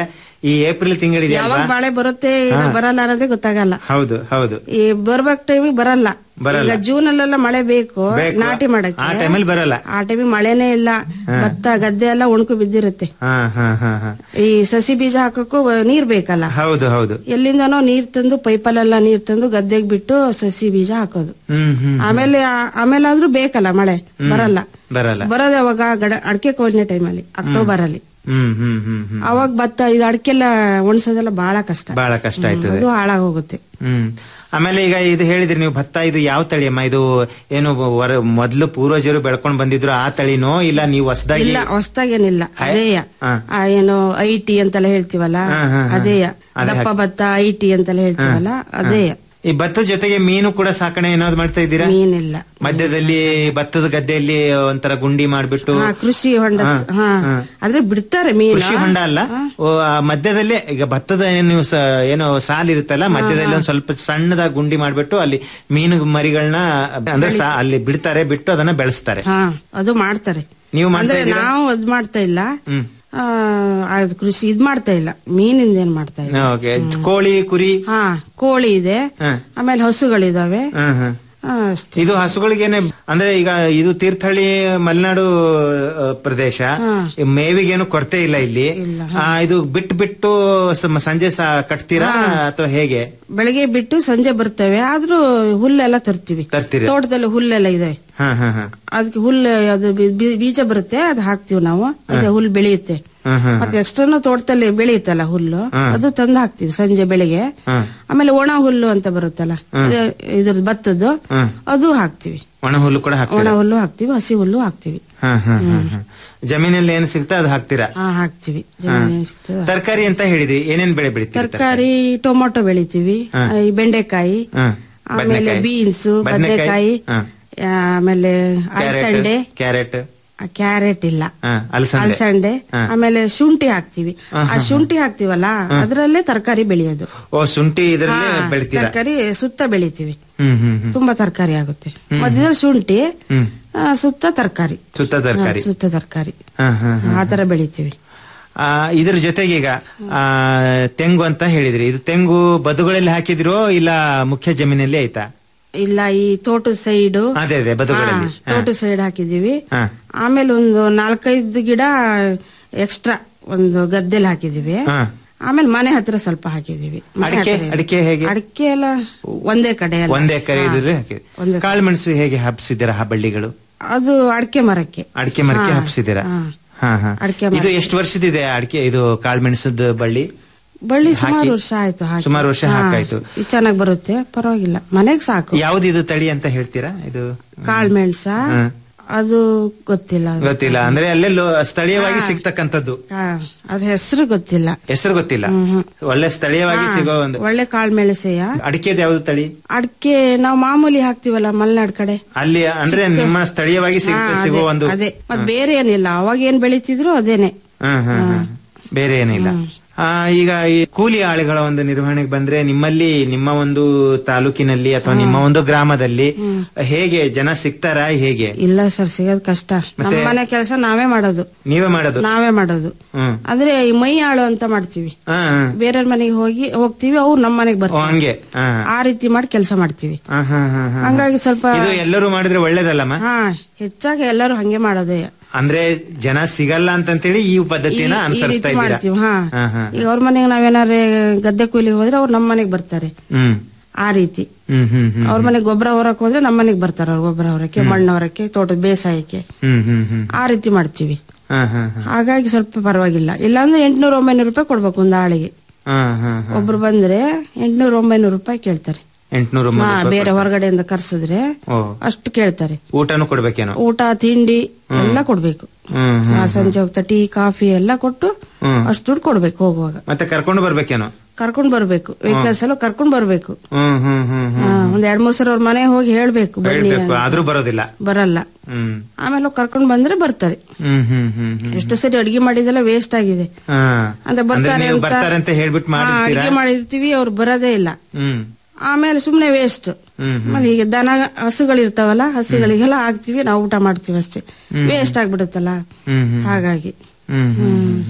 ಈ ಏಪ್ರಿಲ್ ತಿಂಗಳಿದೆಯಲ್ವಾ ಯಾವಾಗ ಬಾಳೆ ಬರುತ್ತೆ ಇಲ್ಲ ಹಾ. ಬರಲ್ಲ ಅನ್ನೋದೇ ಗೊತ್ತಾಗಲ್ಲ ಹೌದು ಹೌದು ಈ ಬರ್ಬೇಕ್ ಟೈಮಿಗೆ ಬರಲ್ಲ ಬರಲ್ಲ. ಈಗ ಜೂನ್ ಅಲ್ಲೆಲ್ಲ ಮಳೆ ಬೇಕು ಬೇಕು. ನಾಟಿ ಮಾಡಕ್ಕೆ ಆ ಟೈಮಲ್ಲಿ ಬರಲ್ಲ ಆ ಟೈಮಿಗೆ ಮಳೆನೇ ಇಲ್ಲ ಹಾ. ಭತ್ತ ಗದ್ದೆ ಎಲ್ಲ ಒಣಕು ಬಿದ್ದಿರುತ್ತೆ ಹಾ ಹಾ ಹಾ ಹಾ ಈ ಸಸಿ ಬೀಜ ಹಾಕಕ್ಕೂ ನೀರ್ ಬೇಕಲ್ಲ ಹೌದು ಹೌದು ಎಲ್ಲಿಂದನೋ ನೀರ್ ತಂದು ಪೈಪಲ್ಲೆಲ್ಲ ನೀರ್ ತಂದು ಗದ್ದೆಗೆ ಬಿಟ್ಟು ಸಸಿ ಬೀಜ ಹಾಕೋದು ಹ್ಮ್ ಹ್ಮ್ ಆಮೇಲೆ ಆ- ಆಮೇಲೆ ಆದ್ರೂ ಬೇಕಲ್ಲ ಮಳೆ ಬರಲ್ಲ ಬರಲ್ಲ ಬರೋದು ಯಾವಾಗ ಗಡ ಅಡಕೆ ಕೊಯ್ಲಿನ ಟೈಮಲ್ಲಿ ಅಕ್ಟೋಬರ್ ಅಲ್ಲಿ ಹ್ಮ್ ಹ್ಮ್ ಹ್ಮ್ ಹ್ಮ್ ಅವಾಗ ಭತ್ತ ಇದು ಅಡಕೆಲ್ಲ ಒಣಸೋದೆಲ್ಲ ಬಹಳ ಕಷ್ಟ ಬಹಳ ಕಷ್ಟ ಆಯ್ತದೆ ಅದು ಹಾಳಾಗೋಗುತ್ತೆ ಹ್ಮ್ ಆಮೇಲೆ ಈಗ ಇದು ಹೇಳಿದ್ರಿ ನೀವು ಭತ್ತ ಇದು ಯಾವ ತಳಿ ಅಮ್ಮ ಇದು ಏನು ವರ- ಮೊದ್ಲು ಪೂರ್ವಜರು ಬೆಳ್ಕೊಂಡ್ ಬಂದಿದ್ರು ಆ ತಳಿನೋ ಇಲ್ಲ ನೀವು ಹೊಸದಾಗಿ ಇಲ್ಲ ಹೊಸ್ದಾಗೇನಿಲ್ಲ ಅದೇಯ ಹಾ. ಆ ಏನು ಐ ಟಿ ಅಂತೆಲ್ಲ ಹೇಳ್ತೀವಲ್ಲ ಹಾ, ಹಾ, ಹಾ. ಅದೇಯ ಅದೇ ದಪ್ಪ ಹಾಕಿ- ಭತ್ತ ಐ ಟಿ ಅಂತೆಲ್ಲ ಹೇಳ್ತೀವಲ್ಲ ಅದೇಯ ಈ ಭತ್ತದ ಜೊತೆಗೆ ಮೀನು ಕೂಡ ಸಾಕಣೆ ಏನಾದ್ರು ಮಾಡ್ತಾ ಇದ್ದೀರಾ ಮೀನಿಲ್ಲ ಮಧ್ಯದಲ್ಲಿ ಭತ್ತದ ಗದ್ದೆಯಲ್ಲಿ ಒಂಥರ ಗುಂಡಿ ಮಾಡ್ಬಿಟ್ಟು ಹಾ, ಕೃಷಿ ಹೊಂಡ ಹಾ, ಹಾ ಹಾ. ಆದ್ರೆ ಬಿಡ್ತಾರೆ ಮೀನು ಕೃಷಿ ಹೊಂಡ ಅಲ್ಲ ಓ, ಆ ಮಧ್ಯದಲ್ಲೇ ಈಗ ಭತ್ತದ ಏನು ನೀವು ಸ- ಏನೋ ಸಾಲ್ ಇರುತ್ತಲ್ಲ ಮಧ್ಯದಲ್ಲಿ ಒಂದ್ ಸ್ವಲ್ಪ ಸಣ್ಣದಾಗಿ ಗುಂಡಿ ಮಾಡ್ಬಿಟ್ಟು ಅಲ್ಲಿ ಮೀನು ಮರಿಗಳನ್ನ ಅಂದ್ರೆ ಸಾ- ಅಲ್ಲಿ ಬಿಡ್ತಾರೆ ಬಿಟ್ಟು ಅದನ್ನ ಬೆಳೆಸ್ತಾರೆ ಹಾ ಅದು ಮಾಡ್ತಾರೆ ನೀವು ಮಾಡ್ತಾ ಅಂದ್ರೆ ಇದ್ದೀರಾ? ನಾವು ಅದ್ ಮಾಡ್ತಾ ಇಲ್ಲ ಹ್ಮ್ ಆ, ಅದ್ ಕೃಷಿ ಇದ್ ಮಾಡ್ತಾ ಇಲ್ಲ ಮೀನಿಂದ ಏನ್ ಮಾಡ್ತಾ ಇಲ್ಲ ಓಕೆ ಕೋಳಿ ಕುರಿ ಹಾ ಕೋಳಿ ಇದೆ ಹಾ. ಆಮೇಲೆ ಹಸುಗಳಿದಾವೆ ಹ್ಮ್ ಹ್ಮ್ ಆ, ಅಷ್ಟೇ ಇದು ಹಸುಗಳಿಗೇನೆ ಅಂದ್ರೆ ಈಗ ಇದು ತೀರ್ಥಹಳ್ಳಿ ಮಲೆನಾಡು ಆ, ಪ್ರದೇಶ ಈ ಮೇವಿಗೇನು ಕೊರತೆ ಇಲ್ಲ ಇಲ್ಲಿ ಆ, ಇದು ಬಿಟ್ಟು ಬಿಟ್ಟು ಸ- ಸಂಜೆ ಸ- ಕಟ್ತೀರಾ ಅಥವಾ ಹೇಗೆ ಬೆಳಗ್ಗೆ ಬಿಟ್ಟು ಸಂಜೆ ಬರ್ತೇವೆ ಆದ್ರೂ ಹುಲ್ಲೆಲ್ಲ ತರ್ತೀವಿ ತರ್ತೀರಿ ತೋಟದಲ್ಲಿ ಹುಲ್ಲೆಲ್ಲ ಇದೆ ಹಾ ಹಾ ಹಾ ಅದಕ್ಕೆ ಹುಲ್ಲು ಅದು ಬಿ- ಬಿ- ಬೀಜ ಬರುತ್ತೆ ಅದು ಹಾಕ್ತಿವಿ ನಾವು ಅದೇ ಹುಲ್ಲು ಬೆಳೆಯುತ್ತೆ ಹ್ಮ್ ಹ್ಮ್ ಮತ್ತೆ ಎಕ್ಸ್ಟ್ರಾನು ತೋಟದಲ್ಲಿ ಬೆಳೆಯುತ್ತಲ್ಲ ಹುಲ್ಲು ಹ್ಮ್. ಅದು ತಂದು ಹಾಕ್ತಿವಿ ಸಂಜೆ ಬೆಳಿಗ್ಗೆ ಹ್ಮ್ ಆಮೇಲೆ ಒಣ ಹುಲ್ಲು ಅಂತ ಬರುತ್ತಲ್ಲ ಇದು- ಇದ್ರದ್ದು ಭತ್ತದ್ದು ಹ್ಮ್ ಅದು ಹಾಕ್ತಿವಿ ಒಣ ಹುಲ್ಲು ಕೂಡ ಒಣ ಹಾಕ್ತೀರಾ ಹುಲ್ಲು ಹಾಕ್ತಿವಿ ಹಸಿ ಹುಲ್ಲು ಹಾಕ್ತಿವಿ ಹಾ ಹಾ ಹಾ ಹಾ. ಜಮೀನಲ್ಲಿ ಏನು ಸಿಗ್ತಾ ಅದು ಹಾಕ್ತೀರಾ ಹಾ ಹಾಕ್ತಿವಿ ಜಮೀನ್ ಏನ್ ಸಿಗ್ತದೆ ಅದು. ತರಕಾರಿ ಅಂತ ಹೇಳಿದ್ರಿ ಏನೇನ್ ಬೆಳೆ ಬೆಳಿತೀರಿ ತರಕಾರಿ ಟೊಮೊಟೊ ಬೆಳಿತೀವಿ ಹಾ. ಈ ಬೆಂಡೆಕಾಯಿ ಹಾ. ಆಮೇಲೆ ಬದ್ನೆಕಾಯಿ. ಬೀನ್ಸ್ ಬದ್ನೆಕಾಯಿ. ಬದನೆಕಾಯಿ ಹಾ. ಆಮೇಲೆ ಅಲಸಂಡೆ ಕ್ಯಾರೆಟ್ ಆ, ಕ್ಯಾರೆಟ್ ಇಲ್ಲ ಹಾ, ಅಲಸಂಡೆ. ಅಲಸಂಡೆ ಹಾ. ಆಮೇಲೆ ಶುಂಠಿ ಹಾಕ್ತಿವಿ ಹಾ, ಆ ಹಾ, ಶುಂಠಿ ಹಾಕ್ತಿವಲ್ಲ ಅದ್ರಲ್ಲೇ ತರಕಾರಿ ಬೆಳೆಯೋದು ಓ ಶುಂಠಿ ಇದರಲ್ಲಿ ಬೆಳಿತೀರಾ ತರಕಾರಿ ಸುತ್ತ ಬೆಳಿತೀವಿ ಹ್ಮ್ ಹ್ಮ್ ಹ್ಮ್ ತುಂಬಾ ತರಕಾರಿ ಆಗುತ್ತೆ ಮಧ್ಯದಲ್ಲಿ ಶುಂಠಿ ಹ್ಮ್ ಆ, ಸುತ್ತ ತರಕಾರಿ ಸುತ್ತ ತರಕಾರಿ ಸುತ್ತ ತರಕಾರಿ ಹಾ ಹಾ ಹಾ. ಆ ತರ ಬೆಳಿತೀವಿ ಆ, ಇದ್ರ ಜೊತೆಗೆ ಈಗ ಆ, ತೆಂಗು ಅಂತ ಹೇಳಿದ್ರಿ ಇದು ತೆಂಗು ಬದುಗಳಲ್ಲಿ ಹಾಕಿದಿರೋ ಇಲ್ಲ ಮುಖ್ಯ ಜಮೀನಲ್ಲಿ ಆಯ್ತಾ ಇಲ್ಲ ಈ ತೋಟದ ಸೈಡು ಅದೇ ಅದೇ ಬದುಗಳಲ್ಲಿ ಹಾ. ತೋಟದ ಸೈಡ್ ಹಾಕಿದೀವಿ ಹಾ. ಆಮೇಲೆ ಒಂದು ನಾಲ್ಕೈದು ಗಿಡ ಎಕ್ಸ್ಟ್ರಾ ಒಂದು ಗದ್ದೆಲಿ ಹಾಕಿದೀವಿ ಹಾ. ಆಮೇಲೆ ಮನೆ ಹತ್ರ ಸ್ವಲ್ಪ ಹಾಕಿದೀವಿ ಮನೆ ಅಡಿಕೆ ಹತ್ರ ಇದೆ. ಅಡಿಕೆ ಹೇಗೆ ಅಡಿಕೆ ಎಲ್ಲ ಒಂದೇ ಕಡೆ ಎಲ್ಲ. ಒಂದ್ ಎಕರೆ ಹಾ. ಇದ್ರೆ ಹಾಕಿದ್ರಿ ಕಾಳು ಮೆಣಸು ಹೇಗೆ ಹಬ್ಸಿದ್ದೀರಾ ಆ ಬಳ್ಳಿಗಳು ಅದು ಅಡಿಕೆ ಮರಕ್ಕೆ ಅಡಿಕೆ ಮರಕ್ಕೆ ಹಾ. ಹಬ್ಸಿದ್ದೀರಾ ಹಾ. ಹಾ ಹಾ ಅಡಿಕೆ ಇದು ಮರಕ್ಕೆ. ಎಷ್ಟು ವರ್ಷದಿದೆ ಅಡಿಕೆ ಇದು ಕಾಳು ಮೆಣಸದ ಬಳ್ಳಿ ಬಳ್ಳಿ ಹಾಕಿ? ಸುಮಾರು ವರ್ಷ ಆಯ್ತು ಹಾಕಿ. ಸುಮಾರು ವರ್ಷ ಹಾ. ಹಾಕಾಯ್ತು. ಇದು ಚೆನ್ನಾಗ್ ಬರುತ್ತೆ ಪರವಾಗಿಲ್ಲ ಮನೆಗ್ ಸಾಕು ಯಾವ್ದು ಇದು ತಳಿ ಅಂತ ಹೇಳ್ತೀರಾ ಇದು ಕಾಳು ಮೆಣಸ ಹಾ. ಅದು ಗೊತ್ತಿಲ್ಲ ಅದು. ಗೊತ್ತಿಲ್ಲ ಅಂದ್ರೆ ಅಲ್ಲೇ ಲೋ- ಸ್ಥಳೀಯವಾಗಿ ಹಾ. ಸಿಗ್ತಕ್ಕಂಥದ್ದು ಹಾ, ಅದ್ರ ಹೆಸರು ಗೊತ್ತಿಲ್ಲ ಹೆಸರು ಗೊತ್ತಿಲ್ಲ ಹ್ಮ್, ಹ್ಮ್. ಒಳ್ಳೆ ಸ್ಥಳೀಯವಾಗಿ ಹಾ, ಸಿಗೋ ಒಂದು ಒಳ್ಳೆ ಕಾಳು ಮೆಣಸೆಯ ಅಡಿಕೆದು ಯಾವ್ದು ತಳಿ ಅಡಿಕೆ ನಾವು ಮಾಮೂಲಿ ಹಾಕ್ತಿವಲ್ಲ ಮಲೆನಾಡ್ ಕಡೆ ಅಲ್ಲಿ ಅಂದ್ರೆ ಚಿಕ್ಕ- ನಿಮ್ಮ ಸ್ಥಳೀಯವಾಗಿ ಸಿಗ ಹಾ, ಸಿಗೋ ಅದೇ, ಒಂದು ಅದೇ ಮತ್ ಬೇರೆ ಏನಿಲ್ಲ ಅವಾಗ ಏನ್ ಬೆಳಿತಿದ್ರು ಅದೇನೆ ಹ್ಮ್ ಹ್ಮ್ ಹ್ಮ್. ಬೇರೆ ಏನಿಲ್ಲ ಆ, ಈಗ ಈ ಕೂಲಿ ಆಳುಗಳ ಒಂದು ನಿರ್ವಹಣೆಗೆ ಬಂದ್ರೆ ನಿಮ್ಮಲ್ಲಿ ನಿಮ್ಮ ಒಂದು ತಾಲೂಕಿನಲ್ಲಿ ಅಥವಾ ನಿಮ್ಮ ಒಂದು ಗ್ರಾಮದಲ್ಲಿ ಹೇಗೆ ಜನ ಸಿಗ್ತಾರಾ ಹೇಗೆ ಇಲ್ಲ ಸರ್ ಸಿಗೋದ್ ಕಷ್ಟ ನಮ್ಮ ಮತ್ತೆ? ಮನೆ ಕೆಲಸ ನಾವೇ ಮಾಡೋದು ನೀವೇ ಮಾಡೋದು ನಾವೇ ಮಾಡೋದು ಹ್ಮ್ ಅಂದ್ರೆ ಈ ಮೈ ಆಳು ಅಂತ ಮಾಡ್ತೀವಿ ಹಾ, ಹಾ. ಬೇರೆಯವ್ರ ಮನೆಗೆ ಹೋಗಿ ಹೋಗ್ತೀವಿ ಅವ್ರು ನಮ್ಮ ಮನೆಗೆ ಓ, ಬರ್ತಾರೆ ಹಂಗೆ ಹಾ, ಆ ರೀತಿ ಮಾಡಿ ಕೆಲಸ ಮಾಡ್ತೀವಿ ಹಾ, ಹಾ, ಹಾ, ಹಾ. ಹಂಗಾಗಿ ಸ್ವಲ್ಪ ಇದು ಎಲ್ಲರೂ ಮಾಡಿದ್ರೆ ಒಳ್ಳೇದಲ್ಲಮ್ಮ ಹಾ ಹೆಚ್ಚಾಗಿ ಎಲ್ಲರೂ ಹಂಗೆ ಮಾಡೋದೇ ಅಂದ್ರೆ ಜನ ಸಿಗಲ್ಲ ಅಂತಂತೇಳಿ ಈ ಪದ್ಧತಿನ ಈ- ಈ ಅನುಸರಿಸ್ತಾ ರೀತಿ ಇದ್ದೀರಾ ಮಾಡ್ತೀವಿ ಹಾ ಹಾ, ಹಾ. ಈಗ ಅವ್ರ ಮನೆಗೆ ನಾವೇನಾದ್ರೆ ಗದ್ದೆ ಕೂಲಿಗೆ ಹೋದ್ರೆ ಅವ್ರು ನಮ್ಮ ಮನೆಗೆ ಬರ್ತಾರೆ ಹ್ಮ್ ಆ ರೀತಿ ಹ್ಮ್ ಹ್ಮ್ ಹ್ಮ್ ಅವ್ರ ಮನೆಗೆ ಗೊಬ್ಬರ ಹೊರಕ್ ಹೋದ್ರೆ ನಮ್ಮ ಮನೆಗೆ ಬರ್ತಾರ ಅವ್ರು ಗೊಬ್ಬರ ಹೊರಕ್ಕೆ ಮಣ್ಣು ಹೊರಕ್ಕೆ ತೋಟದ ಬೇಸಾಯಕ್ಕೆ ಹ್ಮ್ ಹ್ಮ್ ಹ್ಮ್ ಆ ರೀತಿ ಮಾಡ್ತೀವಿ ಹಾ, ಹಾ, ಹಾ. ಹಾಗಾಗಿ ಸ್ವಲ್ಪ ಪರವಾಗಿಲ್ಲ ಇಲ್ಲಾಂದ್ರೆ ಎಂಟ್ನೂರ ಒಂಬೈನೂರು ರೂಪಾಯಿ ಕೊಡ್ಬೇಕು ಒಂದು ಆಳಿಗೆ ಹಾ, ಹಾ, ಹಾ. ಒಬ್ರು ಬಂದ್ರೆ ಎಂಟ್ನೂರ ಒಂಬೈನೂರು ರೂಪಾಯಿ ಕೇಳ್ತಾರೆ ಎಂಟ್ನೂರು ಹಾ, ರೂಪಾಯಿ ಬೇರೆ ಹೊರಗಡೆಯಿಂದ ಕರ್ಸಿದ್ರೆ ಓ ಅಷ್ಟು ಕೇಳ್ತಾರೆ ಊಟನೂ ಕೊಡ್ಬೇಕೇನೋ ಊಟ ತಿಂಡಿ ಎಲ್ಲ ಕೊಡ್ಬೇಕು ಹ್ಮ್ ಆ, ಸಂಜೆ ಹೋಗ್ತಾ ಟೀ ಕಾಫಿ ಎಲ್ಲ ಕೊಟ್ಟು ಹ್ಮ್. ಅಷ್ಟು ದುಡ್ಡು ಕೊಡ್ಬೇಕು ಹೋಗುವಾಗ ಮತ್ತೆ ಕರ್ಕೊಂಡು ಬರ್ಬೇಕೇನೋ ಕರ್ಕೊಂಡ್ ಬರ್ಬೇಕು ವೆಹಿಕಲ್ಸ್ ಎಲ್ಲ ಕರ್ಕೊಂಡ್ ಬರ್ಬೇಕು ಹ್ಮ್ ಹ್ಮ್ ಹ್ಮ್ ಆ, ಒಂದ್ ಎರಡ್ ಮೂರ್ ಸಲ ಅವ್ರ ಮನೆ ಹೋಗಿ ಹೇಳ್ಬೇಕು ಬನ್ನಿ ಹೇಳ್ಬೇಕು ಅಂತ. ಆದ್ರೂ ಬರೋದಿಲ್ಲ ಬರಲ್ಲ ಹ್ಮ್ ಆಮೇಲೆ ಹೋಗ್ ಕರ್ಕೊಂಡ್ ಬಂದ್ರೆ ಬರ್ತಾರೆ ಹ್ಮ್ ಹ್ಮ್ ಹ್ಮ್ ಹ್ಮ್ ಎಷ್ಟು ಸರಿ ಅಡಿಗೆ ಮಾಡಿದೆಲ್ಲ ವೇಸ್ಟ್ ಆಗಿದೆ ಹಾ. ಅಂದ್ರೆ ಅಂದ್ರೆ ಬರ್ತಾರೆ ನೀವು ಅಂತ- ಬರ್ತಾರೆ ಅಂತ ಹೇಳ್ಬಿಟ್ಟು ಹಾ, ಮಾಡಿರ್ತೀರಾ ಅಡಿಗೆ ಮಾಡಿರ್ತೀವಿ ಅವ್ರು ಬರೋದೇ ಇಲ್ಲ ಹ್ಮ್ ಆಮೇಲೆ ಸುಮ್ನೆ ವೇಸ್ಟ್ ಹ್ಮ್ ಆಮೇಲೆ ಈಗ ದನ ಹಸುಗಳಿರ್ತಾವಲ್ಲ ಹಸುಗಳಿಗೆಲ್ಲ ಹಾಕ್ತಿವಿ ನಾವು ಊಟ ಮಾಡ್ತೀವಿ ಅಷ್ಟೇ ಹ್ಮ್. ವೇಸ್ಟ್ ಆಗ್ಬಿಡುತ್ತಲ್ಲ ಹ್ಮ್ ಹ್ಮ್ ಹಾಗಾಗಿ ಹ್ಮ್ ಹ್ಮ್ ಹ್ಮ್ ಹ್ಮ್.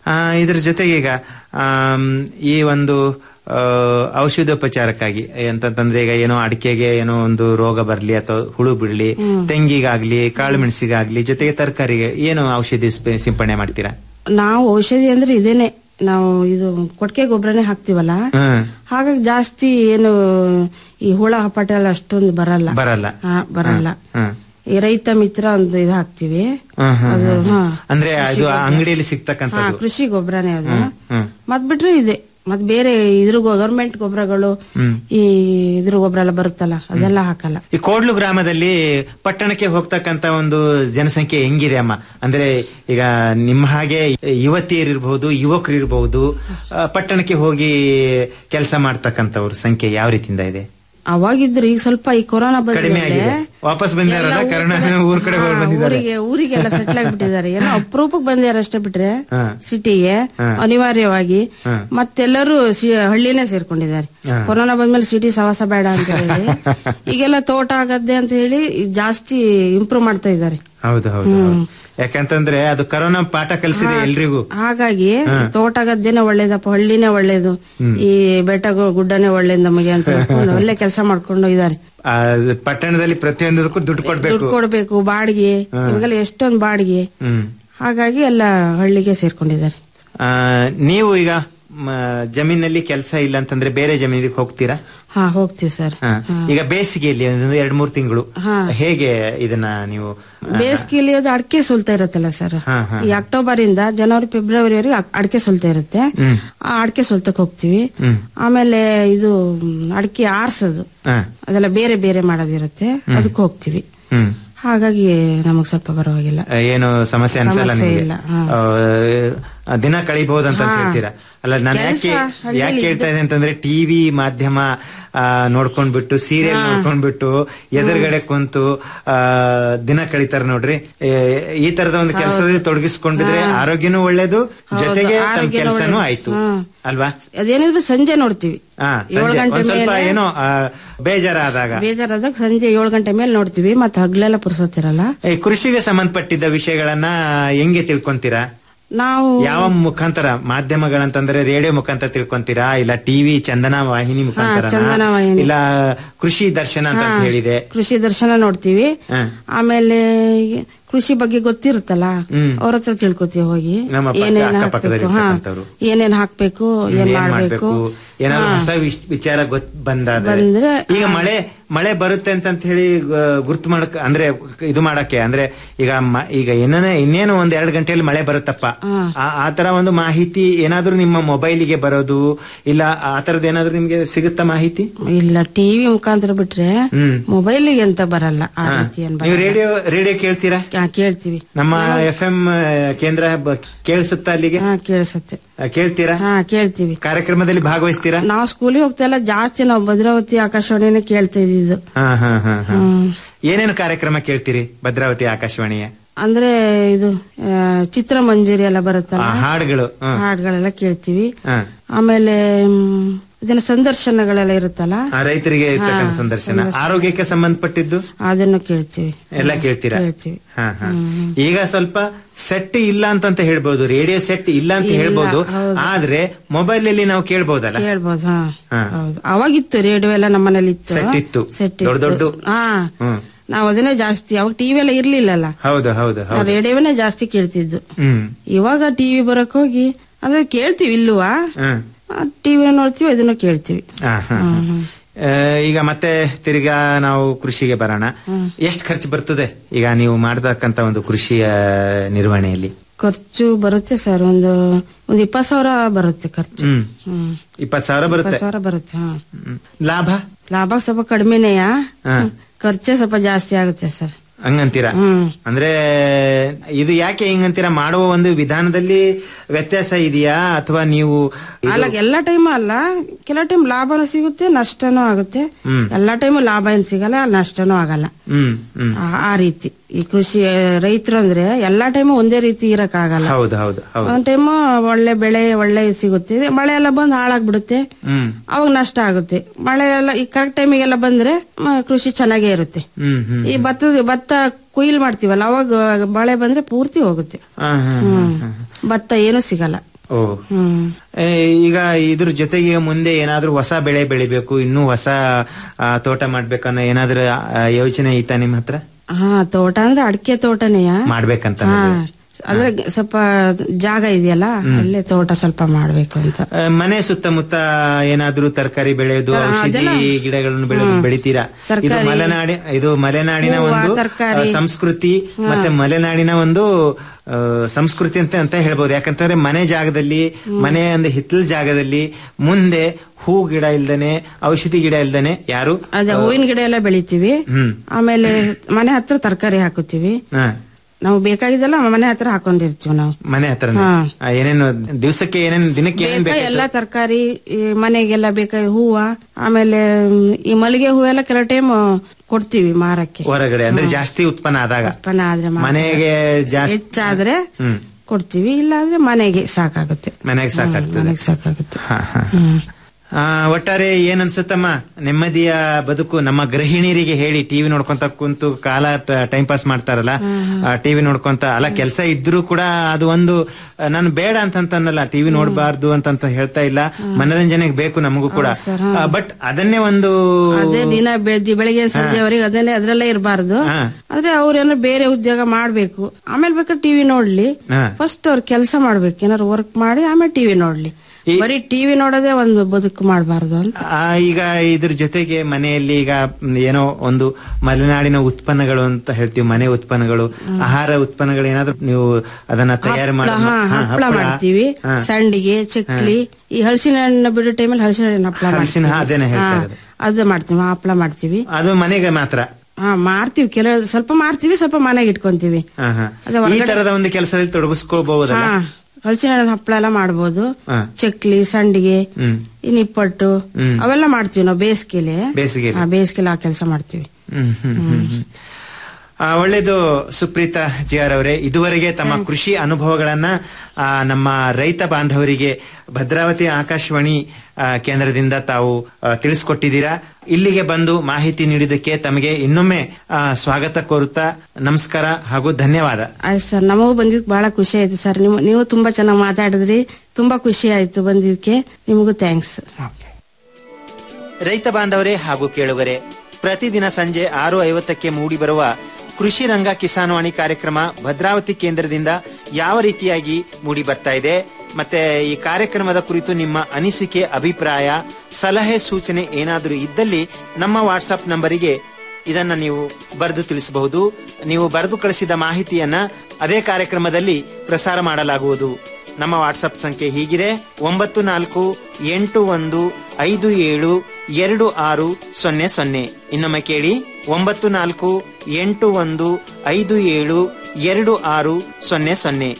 ಆ, ಇದ್ರ ಜೊತೆಗೆ ಈಗ ಆಮ್, ಈ ಒಂದು ಆ, ಔಷಧೋಪಚಾರಕ್ಕಾಗಿ ಅಂತಂತಂದ್ರೆ ಈಗ ಏನೋ ಅಡಿಕೆಗೆ ಏನೋ ಒಂದು ರೋಗ ಬರ್ಲಿ ಅಥವಾ ಹುಳು ಬಿಡ್ಲಿ ತೆಂಗಿಗಾಗ್ಲಿ ಕಾಳು ಮೆಣಸಿಗಾಗ್ಲಿ ಜೊತೆಗೆ ತರಕಾರಿಗೆ ಏನು ಔಷಧಿ ಸ್ಪ- ಸಿಂಪಡಣೆ ಮಾಡ್ತೀರಾ ನಾವು ಔಷಧಿ ಅಂದ್ರೆ ಇದೇನೆ ನಾವು ಇದು ಕೊಟ್ಟಿಗೆ ಗೊಬ್ಬರನೇ ಹಾಕ್ತಿವಲ್ಲ ಹ್ಮ್ ಹಾಗಾಗಿ ಜಾಸ್ತಿ ಏನು ಈ ಹುಳ ಹಪಾಟ ಎಲ್ಲ ಅಷ್ಟೊಂದು ಬರಲ್ಲ ಬರಲ್ಲ ಹಾ ಬರಲ್ಲ ಹ್ಮ್ ಈ ರೈತ ಮಿತ್ರ ಒಂದು ಇದು ಹಾಕ್ತಿವಿ ಹ್ಮ್, ಹ್ಮ್, ಅದು ಹ್ಮ್. ಹಾ ಅಂದ್ರೆ ಕೃಷಿ ಅದು ಗೊಬ್ರ. ಅಂಗಡಿಯಲ್ಲಿ ಹಾ ಸಿಗ್ತಕ್ಕಂಥದ್ದು ಕೃಷಿ ಗೊಬ್ಬರನೇ ಅದು ಹ್ಮ್ ಮತ್ ಬಿಟ್ರೆ ಇದೆ ಮತ್ ಬೇರೆ ಇದ್ರ ಗವರ್ಮೆಂಟ್ ಗೊಬ್ಬರಗಳು ಹ್ಮ್. ಈ ಇದ್ರ ಗೊಬ್ಬರ ಎಲ್ಲ ಬರುತ್ತಲ್ಲ ಅದೆಲ್ಲ ಹಾಕಲ್ಲ ಈ ಕೋಡ್ಲು ಗ್ರಾಮದಲ್ಲಿ ಪಟ್ಟಣಕ್ಕೆ ಹೋಗ್ತಕ್ಕಂತ ಒಂದು ಜನಸಂಖ್ಯೆ ಹೆಂಗಿದೆ ಅಮ್ಮ ಅಂದ್ರೆ ಈಗ ನಿಮ್ಮ ಹಾಗೆ ಯುವತಿಯರಿರ್ಬಹುದು ಯುವಕರು ಇರಬಹುದು ಪಟ್ಟಣಕ್ಕೆ ಹೋಗಿ ಕೆಲಸ ಮಾಡ್ತಕ್ಕಂಥವ್ರ ಸಂಖ್ಯೆ ಯಾವ ರೀತಿಯಿಂದ ಇದೆ ಅವಾಗಿದ್ರು ಈಗ ಸ್ವಲ್ಪ ಈ ಕೊರೋನಾ ಕಡಿಮೆ ಆಗಿದೆ ಬಂದ್ಮೇಲೆ ವಾಪಸ್ ಬಂದಾರಲ್ಲ ಎಲ್ಲ ಊರ್ ಕರೋನಾ ಕಡೆ- ಊರ್ ಕಡೆ ಹಾ, ಬಂದಿದ್ದಾರೆ ಊರಿಗೆ ಊರಿಗೆಲ್ಲ ಸೆಟ್ಲ್ ಆಗಿಬಿಟ್ಟಿದ್ದಾರೆ ಏನೋ ಅಪರೂಪಕ್ಕೆ ಬಂದ್ಯಾರ ಅಷ್ಟೇ ಬಿಟ್ರೆ ಹಾ. ಸಿಟಿಗೆ ಹಾ. ಅನಿವಾರ್ಯವಾಗಿ ಹಾ. ಮತ್ತೆಲ್ಲರೂ ಸಿ- ಹಳ್ಳಿನೇ ಸೇರ್ಕೊಂಡಿದ್ದಾರೆ ಹಾ. ಕೊರೋನಾ ಬಂದ್ಮೇಲೆ ಸಿಟಿ ಸವಾಸ ಬೇಡ ಅಂತ ಹೇಳಿ ಈಗೆಲ್ಲ ತೋಟ ಆಗದ್ದೆ ಅಂತ ಹೇಳಿ ಜಾಸ್ತಿ ಇಂಪ್ರೂವ್ ಮಾಡ್ತಾ ಇದ್ದಾರೆ ಹೌದು ಹೌದು ಹೌದು. ಯಾಕಂತಂದ್ರೆ ಅದು ಕರೋನಾ ಪಾಠ ಕಲಿಸಿದೆ ಎಲ್ರಿಗೂ ಹಾಗಾಗಿ ಹಾ. ತೋಟ ಗದ್ದೆನೇ ಒಳ್ಳೇದಪ್ಪ ಹಳ್ಳಿನೇ ಒಳ್ಳೇದು ಈ ಬೆಟ್ಟ ಗು- ಗುಡ್ಡನೇ ಒಳ್ಳೇದು ನಮಗೆ ಅಂತ ಹೇಳ್ಕೊಂಡು ಒಳ್ಳೆ ಕೆಲಸ ಮಾಡ್ಕೊಂಡು ಇದ್ದಾರೆ ಆ, ಪಟ್ಟಣದಲ್ಲಿ ಪ್ರತಿಯೊಂದಕ್ಕೂ ದುಡ್ಡು ಕೊಡ್ಬೇಕು ದುಡ್ಡು ಕೊಡ್ಬೇಕು ಬಾಡಿಗೆ ಹಾ. ಇವಾಗೆಲ್ಲ ಎಷ್ಟೊಂದು ಬಾಡಿಗೆ ಹ್ಮ್ ಹಾಗಾಗಿ ಎಲ್ಲ ಹಳ್ಳಿಗೆ ಸೇರ್ಕೊಂಡಿದ್ದಾರೆ ಆ, ನೀವು ಈಗ ಮ, ಜಮೀನಲ್ಲಿ ಕೆಲಸ ಇಲ್ಲ ಅಂತಂದ್ರೆ ಬೇರೆ ಜಮೀನಿಗೆ ಹೋಗ್ತೀರಾ ಹಾ ಹೋಗ್ತೀವಿ ಸರ್ ಹಾ. ಈಗ ಬೇಸಿಗೆಯಲ್ಲಿ ಒಂದು ಎರಡ್ ಮೂರ್ ತಿಂಗಳು ಹಾ. ಹೇಗೆ ಇದನ್ನ ನೀವು ಬೇಸಿಗೆಯಲ್ಲಿ ಅದು ಅಡಿಕೆ ಸುಲ್ತಾ ಇರುತ್ತಲ್ಲ ಸರ್ ಹಾ, ಹಾ. ಈ ಅಕ್ಟೋಬರ್ ಇಂದ ಜನವರಿ ಫೆಬ್ರವರಿವರೆಗೆ ಅಡಿಕೆ ಸುಲ್ತಾ ಇರುತ್ತೆ ಹ್ಮ್. ಆ ಅಡಿಕೆ ಸುಲ್ತಕ್ ಹೋಗ್ತೀವಿ ಹ್ಮ್. ಆಮೇಲೆ ಇದು ಅಡಿಕೆ ಆರ್ಸೋದು ಹಾ. ಅದೆಲ್ಲ ಬೇರೆ ಬೇರೆ ಮಾಡೋದಿರುತ್ತೆ ಅದಕ್ಕೆ ಹೋಗ್ತೀವಿ ಹ್ಮ್ ಹಾಗಾಗಿ ನಮಗ್ ಸ್ವಲ್ಪ ಪರವಾಗಿಲ್ಲ ಏನು ಸಮಸ್ಯೆ ಅನ್ಸಲ್ಲ ಸಮಸ್ಯೆ ನಿಮಗೆ ಇಲ್ಲ, ಹಾ. ಆ, ದಿನ ಕಳಿಬಹುದಂತ ಹಾ. ಹೇಳ್ತೀರಾ ಅಲ್ಲ ನಾನು ಕೆಲ್ಸ ಯಾಕೆ ಹಳ್ಳಿಲಿ ಯಾಕೆ ಹೇಳ್ತಾ ಇದ್ದು- ಇದ್ದೆ ಅಂತಂದ್ರೆ ಟಿವಿ ಮಾಧ್ಯಮ ಆ, ನೋಡ್ಕೊಂಡ್ಬಿಟ್ಟು ಸೀರಿಯಲ್ ಹಾ. ನೋಡ್ಕೊಂಡ್ಬಿಟ್ಟು ಎದುರುಗಡೆ ಕುಂತು ಆ, ದಿನ ಕಳೀತಾರೆ ನೋಡ್ರಿ ಏ, ಈ ತರದ ಒಂದು ಕೆಲಸದಲ್ಲಿ ತೊಡಗಿಸ್ಕೊಂಡಿದ್ರೆ ಹಾ. ಆರೋಗ್ಯನೂ ಒಳ್ಳೇದು ಹೌದು, ಜೊತೆಗೆ ತಮ್ಮ ಆರೋಗ್ಯನೂ ಕೆಲಸನೂ ಒಳ್ಳೇದು. ಆಯ್ತು ಹಾ. ಅಲ್ವಾ ಅದೇನಿದ್ರು ಸಂಜೆ ನೋಡ್ತೀವಿ ಹಾ ಏಳು ಸಂಜೆ ಗಂಟೆ ಒಂದ್ ಸ್ವಲ್ಪ ಮೇಲೆ ಏನೋ ಆ, ಬೇಜಾರಾದಾಗ ಬೇಜಾರಾದಾಗ ಸಂಜೆ ಏಳು ಗಂಟೆ ಮೇಲೆ ನೋಡ್ತೀವಿ ಮತ್ತೆ ಹಗ್ಲೆಲ್ಲ ಪುರ್ಸೋತಿರಲ್ಲ ಈ ಕೃಷಿಗೆ ಸಂಬಂಧಪಟ್ಟಿದ್ದ ವಿಷಯಗಳನ್ನ ಹೆಂಗೆ ತಿಳ್ಕೊಂತೀರಾ ನಾವು ಯಾವ ಮುಖಾಂತರ ಮಾಧ್ಯಮಗಳಂತಂದ್ರೆ ರೇಡಿಯೋ ಮುಖಾಂತರ ತಿಳ್ಕೊಂತೀರಾ ಇಲ್ಲ ಟಿವಿ ಚಂದನ ವಾಹಿನಿ ಮುಖಾಂತರ ಚಂದನ ವಾಹಿನಿ. ಇಲ್ಲ ಕೃಷಿ ದರ್ಶನ ಅಂತ ಹಾ, ಹೇಳಿದೆ ಕೃಷಿ ದರ್ಶನ ನೋಡ್ತೀವಿ ಹಾ. ಆಮೇಲೆ ಕೃಷಿ ಬಗ್ಗೆ ಗೊತ್ತಿರುತ್ತಲ್ಲ ಹ್ಮ್. ಅವ್ರ ಹತ್ರ ತಿಳ್ಕೊತೀವಿ ಹೋಗಿ ನಮ್ಮ ಪಕ್ಕ- ಏನೇನ್ ಅಕ್ಕಪಕ್ಕದಲ್ಲಿ ಹಾಕ್ಬೇಕು ಹಾ ಇರ್ತಕ್ಕಂಥವ್ರು. ಏನೇನ್ ಹಾಕ್ಬೇಕು ಏನ್ ಏನ್ ಮಾಡ್ಬೇಕು ಏನಾದ್ರು ಹಾ. ಹೊಸ ವಿಷ್- ವಿಚಾರ ಗೊತ್ ಬಂದಾದ್ರೆ ಬಂದ್ರೆ, ಈಗ ಹಾ. ಮಳೆ ಮಳೆ ಬರುತ್ತೆ ಅಂತ ಹೇಳಿ ಗುರ್ತು ಮಾಡಕ್ ಅಂದ್ರೆ ಇದು ಮಾಡಕ್ಕೆ ಅಂದ್ರೆ ಈಗ ಮ- ಈಗ ಏನೇ ಇನ್ನೇನು ಒಂದ್ ಎರಡ್ ಗಂಟೆಯಲ್ಲಿ ಮಳೆ ಬರುತ್ತಪ್ಪ ಹಾ. ಆ- ಆ ತರ ಒಂದು ಮಾಹಿತಿ ಏನಾದ್ರೂ ನಿಮ್ಮ ಮೊಬೈಲಿಗೆ ಬರೋದು ಇಲ್ಲ ಆ ತರದ್ ಏನಾದ್ರೂ ನಿಮ್ಗೆ ಸಿಗುತ್ತಾ ಮಾಹಿತಿ ಇಲ್ಲ ಟಿವಿ ಮುಖಾಂತರ ಬಿಟ್ರೆ ಹ್ಮ್. ಮೊಬೈಲಿಗೆ ಅಂತ ಬರಲ್ಲ ಆ ಹಾ. ರೀತಿ ಏನ್ ನೀವು ಬರಲ್ಲ. ರೇಡಿಯೋ ರೇಡಿಯೋ ಕೇಳ್ತೀರಾ ಹಾ, ಕೇಳ್ತೀವಿ ನಮ್ಮ ಎಫ್ ಎಂ ಕೇಂದ್ರ ಬ- ಕೇಳಿಸುತ್ತಾ ಅಲ್ಲಿಗೆ ಹಾ ಕೇಳಿಸತ್ತೆ ಆ, ಕೇಳ್ತೀರಾ ಹಾ ಕೇಳ್ತೀವಿ ಕಾರ್ಯಕ್ರಮದಲ್ಲಿ ಭಾಗವಹಿಸ್ತೀರಾ ನಾವು ಸ್ಕೂಲಿಗೆ ಹೋಗ್ತಾ ಇಲ್ಲ ಜಾಸ್ತಿ ನಾವು ಭದ್ರಾವತಿ ಆಕಾಶವಾಣಿನೇ ಕೇಳ್ತಾ ಇದ್ದಿದ್ದು ಹಾ ಹಾ ಹಾ ಹಾ ಹ್ಮ್. ಏನೇನು ಕಾರ್ಯಕ್ರಮ ಕೇಳ್ತೀರಿ ಭದ್ರಾವತಿ ಆಕಾಶವಾಣಿಯ ಅಂದ್ರೆ ಇದು ಆ, ಚಿತ್ರಮಂಜರಿ ಎಲ್ಲ ಬರುತ್ತಲ್ಲ ಆ, ಹಾಡುಗಳು ಹ್ಮ್. ಹಾಡುಗಳೆಲ್ಲ ಕೇಳ್ತೀವಿ ಹಾ. ಆಮೇಲೆ ಮ್, ಇದನ್ನ ಸಂದರ್ಶನಗಳೆಲ್ಲ ಇರುತ್ತಲ್ಲ ಆ, ರೈತರಿಗೆ ಇರ್ತಕ್ಕಂಥ ಹಾ, ಸಂದರ್ಶನ ಸಂದರ್ಶನ. ಆರೋಗ್ಯಕ್ಕೆ ಸಂಬಂಧಪಟ್ಟಿದ್ದು ಅದನ್ನು ಕೇಳ್ತೀವಿ ಎಲ್ಲ ಕೇಳ್ತೀರಾ ಕೇಳ್ತೀವಿ ಹಾ ಹಾ ಈಗ ಸ್ವಲ್ಪ ಸೆಟ್ ಇಲ್ಲ ಅಂತಂತ ಹೇಳ್ಬೋದು ರೇಡಿಯೋ ಸೆಟ್ ಇಲ್ಲ ಅಂತ ಇಲ್ಲ, ಹೇಳ್ಬೋದು ಹೌದು. ಆದ್ರೆ ಮೊಬೈಲ್ ಅಲ್ಲಿ ನಾವು ಕೇಳ್ಬೋದಲ್ಲ ಕೇಳ್ಬೋದು ಹಾ ಹಾ. ಹೌದು ಅವಾಗಿತ್ತು ರೇಡಿಯೋ ಎಲ್ಲ ನಮ್ಮನೇಲಿ ಇತ್ತು ಸೆಟ್ ಇತ್ತು. ಸೆಟ್ ದೊಡ್ಡ ದೊಡ್ಡ. ಹಾ ಹ್ಮ್ ನಾವು ಅದನ್ನೇ ಜಾಸ್ತಿ ಅವಾಗ ಟಿವಿ ಎಲ್ಲ ಇರ್ಲಿಲ್ಲಲ್ಲ ಹೌದು ಹೌದು ನಾವು ಹೌದು ರೇಡಿಯೋವನ್ನೇ ಜಾಸ್ತಿ ಕೇಳ್ತಿದ್ದು ಹ್ಮ್ ಇವಾಗ ಟಿವಿ ಬರಕ್ ಹೋಗಿ ಅಂದ್ರೆ ಕೇಳ್ತೀವಿ ಇಲ್ಲುವಾ ಹ್ಮ್ ಟಿವಿ ನೋಡ್ತೀವಿ ಅದನ್ನು ಕೇಳ್ತೀವಿ ಆ, ಹಾ, ಹಾ. ಆ, ಈಗ ಮತ್ತೆ ತಿರ್ಗಾ ನಾವು ಕೃಷಿಗೆ ಬರೋಣ ಎಷ್ಟು ಖರ್ಚು ಬರ್ತದೆ ಈಗ ನೀವು ಮಾಡತಕ್ಕಂತ ಒಂದು ಕೃಷಿಯ ನಿರ್ವಹಣೆಯಲ್ಲಿ ಖರ್ಚು ಬರುತ್ತೆ ಸರ್ ಒಂದು ಒಂದು ಇಪ್ಪತ್ ಸಾವಿರ ಬರುತ್ತೆ ಖರ್ಚು ಹ್ಮ್ ಹ್ಮ್ ಇಪ್ಪತ್ ಸಾವಿರ ಬರುತ್ತೆ ಇಪ್ಪತ್ ಸಾವಿರ ಬರುತ್ತೆ ಹಾ ಹ್ಮ್. ಲಾಭ ಲಾಭ ಸ್ವಲ್ಪ ಕಡಿಮೆನೆಯ ಹಾ. ಖರ್ಚೆ ಸ್ವಲ್ಪ ಜಾಸ್ತಿ ಆಗುತ್ತೆ ಸರ್ ಹಂಗಂತೀರಾ ಹ್ಮ್ ಅಂದ್ರೆ ಇದು ಯಾಕೆ ಹಿಂಗಂತೀರಾ ಮಾಡುವ ಒಂದು ವಿಧಾನದಲ್ಲಿ ವ್ಯತ್ಯಾಸ ಇದೆಯಾ ಅಥವಾ ನೀವು ಇದು- ಅಲ್ಲ ಎಲ್ಲಾ ಟೈಮ್ ಅಲ್ಲ ಕೆಲವು ಟೈಮ್ ಲಾಭನೂ ಸಿಗುತ್ತೆ ನಷ್ಟನೂ ಆಗುತ್ತೆ ಹ್ಮ್. ಎಲ್ಲಾ ಟೈಮ್ ಲಾಭ ಏನ್ ಸಿಗಲ್ಲ ನಷ್ಟನೂ ಆಗಲ್ಲ ಹ್ಮ್ ಹ್ಮ್ ಆ- ಆ ರೀತಿ ಈ ಕೃಷಿ ರೈತರು ಅಂದ್ರೆ ಎಲ್ಲಾ ಟೈಮ್ ಒಂದೇ ರೀತಿ ಇರಕ್ ಆಗಲ್ಲ ಹೌದು ಹೌದು ಹೌದು ಒಂದ್ ಟೈಮ್ ಒಳ್ಳೆ ಬೆಳೆ ಒಳ್ಳೆ ಸಿಗುತ್ತೆ ಮಳೆ ಎಲ್ಲ ಬಂದು ಹಾಳಾಗ್ಬಿಡುತ್ತೆ ಹ್ಮ್ ಅವಾಗ ನಷ್ಟ ಆಗುತ್ತೆ ಮಳೆ ಎಲ್ಲ ಈ ಕರೆಕ್ಟ್ ಟೈಮಿಗೆಲ್ಲ ಬಂದ್ರೆ ಮ, ಕೃಷಿ ಚೆನ್ನಾಗೇ ಇರುತ್ತೆ ಹ್ಮ್ ಹ್ಮ್ ಈ ಭತ್ತದ ಭತ್ತ ಕುಯ್ಲ್ ಮಾಡ್ತೀವಲ್ಲ ಅವಾಗ ಮಳೆ ಬಂದ್ರೆ ಪೂರ್ತಿ ಹೋಗುತ್ತೆ ಹಾ, ಹಾ, ಹಾ, ಹ್ಮ್ ಹಾ. ಭತ್ತ ಏನು ಸಿಗಲ್ಲ ಓ ಹ್ಮ್ ಏ, ಈಗ ಇದ್ರ ಜೊತೆಗೆ ಮುಂದೆ ಏನಾದ್ರೂ ಹೊಸ ಬೆಳೆ ಬೆಳಿಬೇಕು ಇನ್ನೂ ಹೊಸ ಆ, ತೋಟ ಮಾಡ್ಬೇಕನ್ನೋ ಏನಾದ್ರೂ ಆ, ಯೋಚನೆ ಐತಾ ನಿಮ್ ಹತ್ರ ಹಾ ತೋಟ ಅಂದ್ರೆ ಅಡಿಕೆ ತೋಟನೆಯ ಮಾಡ್ಬೇಕಂತ ಹಾ ಅಂದ್ರೆ ಸ್ವಲ್ಪ ಜಾಗ ಇದೆಯಲ್ಲ ಅಲ್ಲೇ ತೋಟ ಸ್ವಲ್ಪ ಮಾಡ್ಬೇಕು ಅಂತ ಆ, ಮನೆ ಸುತ್ತಮುತ್ತ ಏನಾದ್ರೂ ತರಕಾರಿ ಬೆಳೆಯೋದು ತರ- ಔಷಧಿ ಅದೆಲ್ಲ- ಗಿಡಗಳನ್ನು ಬೆಳೆದು ಹ್ಮ್. ಬೆಳಿತೀರಾ ಇದು ತರ್ಕಾರಿ. ಮಲೆನಾಡಿ ಇದು ಮಲೆನಾಡಿನ ಹೂವ, ಒಂದು ತರ್ಕಾರಿ. ಆ, ಸಂಸ್ಕೃತಿ ಮತ್ತೆ ಮಲೆನಾಡಿನ ಒಂದು ಆ, ಸಂಸ್ಕೃತಿ ಅಂತ ಅಂತ ಹೇಳ್ಬೋದು ಯಾಕಂತಂದ್ರೆ ಮನೆ ಜಾಗದಲ್ಲಿ ಮನೆ ಒಂದು ಹಿತ್ತಲ ಜಾಗದಲ್ಲಿ ಮುಂದೆ ಹೂ ಗಿಡ ಇಲ್ದೇನೆ ಔಷಧಿ ಗಿಡ ಇಲ್ದೇನೆ ಯಾರು ಅದೇ ಹೂವಿನ ಗಿಡ ಎಲ್ಲ ಬೆಳಿತೀವಿ ಹ್ಮ್ ಆಮೇಲೆ ಮನೆ ಹತ್ರ ತರಕಾರಿ ಹಾಕುತ್ತೀವಿ ಹಾ ನಾವು ಬೇಕಾಗಿದ್ದೆಲ್ಲ ಮನೆ ಹತ್ರ ಹಾಕೊಂಡಿರ್ತೀವಿ ನಾವು ಮನೆ ಹತ್ರ ಹಾ. ಏನೇನು ದಿವಸಕ್ಕೆ ಏನೇನು ದಿನಕ್ಕೆ ಏನೇನ್ ಬೇಕಾ ಬೇಕಾಯ್ತು? ಎಲ್ಲ ತರಕಾರಿ ಮನೆಗೆಲ್ಲ ಬೇಕಾದ ಹೂವ ಆಮೇಲೆ ಮ್, ಈ ಮಲ್ಲಿಗೆ ಹೂವೆಲ್ಲ ಕೆಲವು ಟೈಮ್ ಕೊಡ್ತೀವಿ ಮಾರಕ್ಕೆ ಹೊರಗಡೆ ಅಂದ್ರೆ ಜಾಸ್ತಿ ಉತ್ಪನ್ನ ಆದಾಗ ಉತ್ಪನ್ನ ಆದ್ರೆ ಮಾತ್ರ. ಮನೆಗೆ ಜಾಸ್ತಿ ಹೆಚ್ಚಾದ್ರೆ ಹ್ಮ್ ಕೊಡ್ತೀವಿ ಇಲ್ಲಾಂದ್ರೆ ಮನೆಗೆ ಸಾಕಾಗುತ್ತೆ ಮನೆಗೆ ಸಾಕಾಗ್ತದೆ ಮನೆಗೆ ಸಾಕಾಗುತ್ತೆ ಹಾ, ಹಾ. ಆ, ಒಟ್ಟಾರೆ ಏನ್ ಅನ್ಸುತ್ತಮ್ಮ ನೆಮ್ಮದಿಯ ಬದುಕು ನಮ್ಮ ಗೃಹಿಣಿಯರಿಗೆ ಹೇಳಿ ಟಿವಿ ನೋಡ್ಕೊಂತ ಕುಂತು ಕಾಲ ಟೈಮ್ ಪಾಸ್ ಮಾಡ್ತಾರಲ್ಲ ಟಿವಿ ನೋಡ್ಕೊಂತ ಅಲ್ಲ ಕೆಲಸ ಇದ್ರೂ ಕೂಡ ಅದು ಒಂದು ಆ, ನಾನು ಬೇಡ ಅಂತಂತನ್ನಲ್ಲ ಟಿವಿ ನೋಡಬಾರ್ದು ಅಂತಂತ ಹೇಳ್ತಾ ಇಲ್ಲ ಮನರಂಜನೆಗೆ ಬೇಕು ನಮಗೂ ಕೂಡ ಬಟ್ ಅದನ್ನೇ ಒಂದು ಅದೇ ದಿನ ಬೆಳ್ದಿ ಬೆಳಿಗ್ಗೆ ಸಂಜೆವರೆಗೆ ಅದನ್ನೇ ಅದ್ರಲ್ಲೇ ಇರಬಾರ್ದು ಹಾ. ಆದ್ರೆ ಅವ್ರೇನೋ ಬೇರೆ ಉದ್ಯೋಗ ಮಾಡ್ಬೇಕು ಆಮೇಲೆ ಬೇಕಾದ್ರೆ ಟಿವಿ ನೋಡ್ಲಿ ಹಾ. ಫಸ್ಟ್ ಅವ್ರ ಕೆಲಸ ಮಾಡ್ಬೇಕು ಏನಾರು ವರ್ಕ್ ಮಾಡಿ ಆಮೇಲೆ ಟಿವಿ ನೋಡ್ಲಿ ಬರೀ ಟಿವಿ ನೋಡೋದೇ ಒಂದು ಬದುಕು ಮಾಡಬಾರ್ದು ಅಂತ ಆ, ಈಗ ಇದ್ರ ಜೊತೆಗೆ ಮನೆಯಲ್ಲಿ ಈಗ ಮ್, ಏನೋ ಒಂದು ಮಲೆನಾಡಿನ ಉತ್ಪನ್ನಗಳು ಅಂತ ಹೇಳ್ತೀವಿ ಮನೆ ಉತ್ಪನ್ನಗಳು ಆಹಾರ ಉತ್ಪನ್ನಗಳು ಏನಾದ್ರು ನೀವು ಅದನ್ನ ತಯಾರು ಮಾಡಿ ಹಾ, ಹಾ, ಹಪ್ಪಳ ಹಪ್ಪಳ. ಮಾಡ್ತೀವಿ ಹಾ. ಸಂಡಿಗೆ ಚಕ್ಲಿ ಈ ಹಲಸಿನ ಹಣ್ಣು ಬಿಡೋ ಟೈಮಲ್ಲಿ ಹಲಸಿನ ಹಣ್ಣು ಹಪ್ಪಳ ಹಲಸಿನ ಮಾಡ್ತೀವಿ. ಅದೇನೆ ಹೇಳ್ತಾ ಹಾ, ಇರೋದು. ಅದು ಮಾಡ್ತೀವಿ ಹಪ್ಪಳ ಮಾಡ್ತೀವಿ ಅದು ಮನೆಗೆ ಮಾತ್ರ ಹಾ ಮಾರ್ತೀವಿ ಕೆಲವು ಸ್ವಲ್ಪ ಮಾರ್ತೀವಿ ಸ್ವಲ್ಪ ಮನೆಗೆ ಇಟ್ಕೊಂತೀವಿ ಹಾ, ಹಾ. ಅದೇ ಈ ಹೊರಗಡೆ- ತರದ ಒಂದು ಕೆಲಸದಲ್ಲಿ ತೊಡಗಿಸ್ಕೋಬಹುದಲ್ಲ ಹಾ ಹಲಸಿನ ಹಣ್ಣು ಹಪ್ಪಳ ಎಲ್ಲ ಮಾಡ್ಬೋದು ಹಾ. ಚಕ್ಲಿ ಸಂಡಿಗೆ ಹ್ಮ್ ಈ ನಿಪ್ಪಟ್ಟು ಹ್ಮ್. ಅವೆಲ್ಲ ಮಾಡ್ತೀವಿ ನಾವು ಬೇಸಿಗೆಲೆ ಬೇಸಿಗೆಲಿ. ಹಾ, ಬೇಸಿಗೆಲೆ ಆ ಕೆಲಸ ಮಾಡ್ತೀವಿ ಹ್ಮ್, ಹ್ಮ್, ಹ್ಮ್, ಹ್ಮ್. ಆ, ಒಳ್ಳೇದು ಸುಪ್ರೀತಾ ಜಿ ಆರ್ ಅವರೇ ಇದುವರೆಗೆ ತಮ್ಮ ಕೃಷಿ ಅನುಭವಗಳನ್ನ ಆ, ನಮ್ಮ ರೈತ ಬಾಂಧವರಿಗೆ ಭದ್ರಾವತಿ ಆಕಾಶವಾಣಿ ಆ, ಕೇಂದ್ರದಿಂದ ತಾವು ಆ, ತಿಳಿಸ್ಕೊಟ್ಟಿದ್ದೀರಾ ಇಲ್ಲಿಗೆ ಬಂದು ಮಾಹಿತಿ ನೀಡಿದ್ದಕ್ಕೆ ತಮಗೆ ಇನ್ನೊಮ್ಮೆ ಆ, ಸ್ವಾಗತ ಕೋರುತ್ತಾ ನಮಸ್ಕಾರ ಹಾಗೂ ಧನ್ಯವಾದ ಆಯ್ತು ಸರ್ ನಮಗೂ ಬಂದಿದ್ದಕ್ಕೆ ಬಹಳ ಖುಷಿ ಆಯ್ತು ಸರ್ ನೀವು ನೀವು ತುಂಬಾ ಚೆನ್ನಾಗಿ ಮಾತಾಡಿದ್ರಿ ತುಂಬಾ ಖುಷಿ ಆಯ್ತು ಬಂದಿದ್ದಕ್ಕೆ ನಿಮಗೂ ಥ್ಯಾಂಕ್ಸ್ ರೈತ ಬಾಂಧವರೇ ಹಾಗೂ ಕೇಳುಗರೆ ಪ್ರತಿದಿನ ಸಂಜೆ ಆರು ಐವತ್ತಕ್ಕೆ ಮೂಡಿಬರುವ ಕೃಷಿ ರಂಗ ಕಿಸಾನ್ವಾಣಿ ಕಾರ್ಯಕ್ರಮ ಭದ್ರಾವತಿ ಕೇಂದ್ರದಿಂದ ಯಾವ ರೀತಿಯಾಗಿ ಮೂಡಿ ಬರ್ತಾ ಇದೆ ಮತ್ತೆ ಈ ಕಾರ್ಯಕ್ರಮದ ಕುರಿತು ನಿಮ್ಮ ಅನಿಸಿಕೆ ಅಭಿಪ್ರಾಯ ಸಲಹೆ ಸೂಚನೆ ಏನಾದರೂ ಇದ್ದಲ್ಲಿ ನಮ್ಮ ವಾಟ್ಸ್ಆಪ್ ನಂಬರಿಗೆ ಇದನ್ನ ನೀವು ಬರೆದು ತಿಳಿಸಬಹುದು ನೀವು ಬರೆದು ಕಳಿಸಿದ ಮಾಹಿತಿಯನ್ನ ಅದೇ ಕಾರ್ಯಕ್ರಮದಲ್ಲಿ ಪ್ರಸಾರ ಮಾಡಲಾಗುವುದು ನಮ್ಮ ವಾಟ್ಸಪ್ ಸಂಖ್ಯೆ ಹೀಗಿದೆ ಒಂಬತ್ತು ನಾಲ್ಕು ಎಂಟು ಒಂದು ಐದು ಏಳು ಎರಡು ಆರು ಸೊನ್ನೆ ಸೊನ್ನೆ ಇನ್ನೊಮ್ಮೆ ಕೇಳಿ ಒಂಬತ್ತು ನಾಲ್ಕು ಎಂಟು ಒಂದು ಐದು ಏಳು ಎರಡು ಆರು ಸೊನ್ನೆ ಸೊನ್ನೆ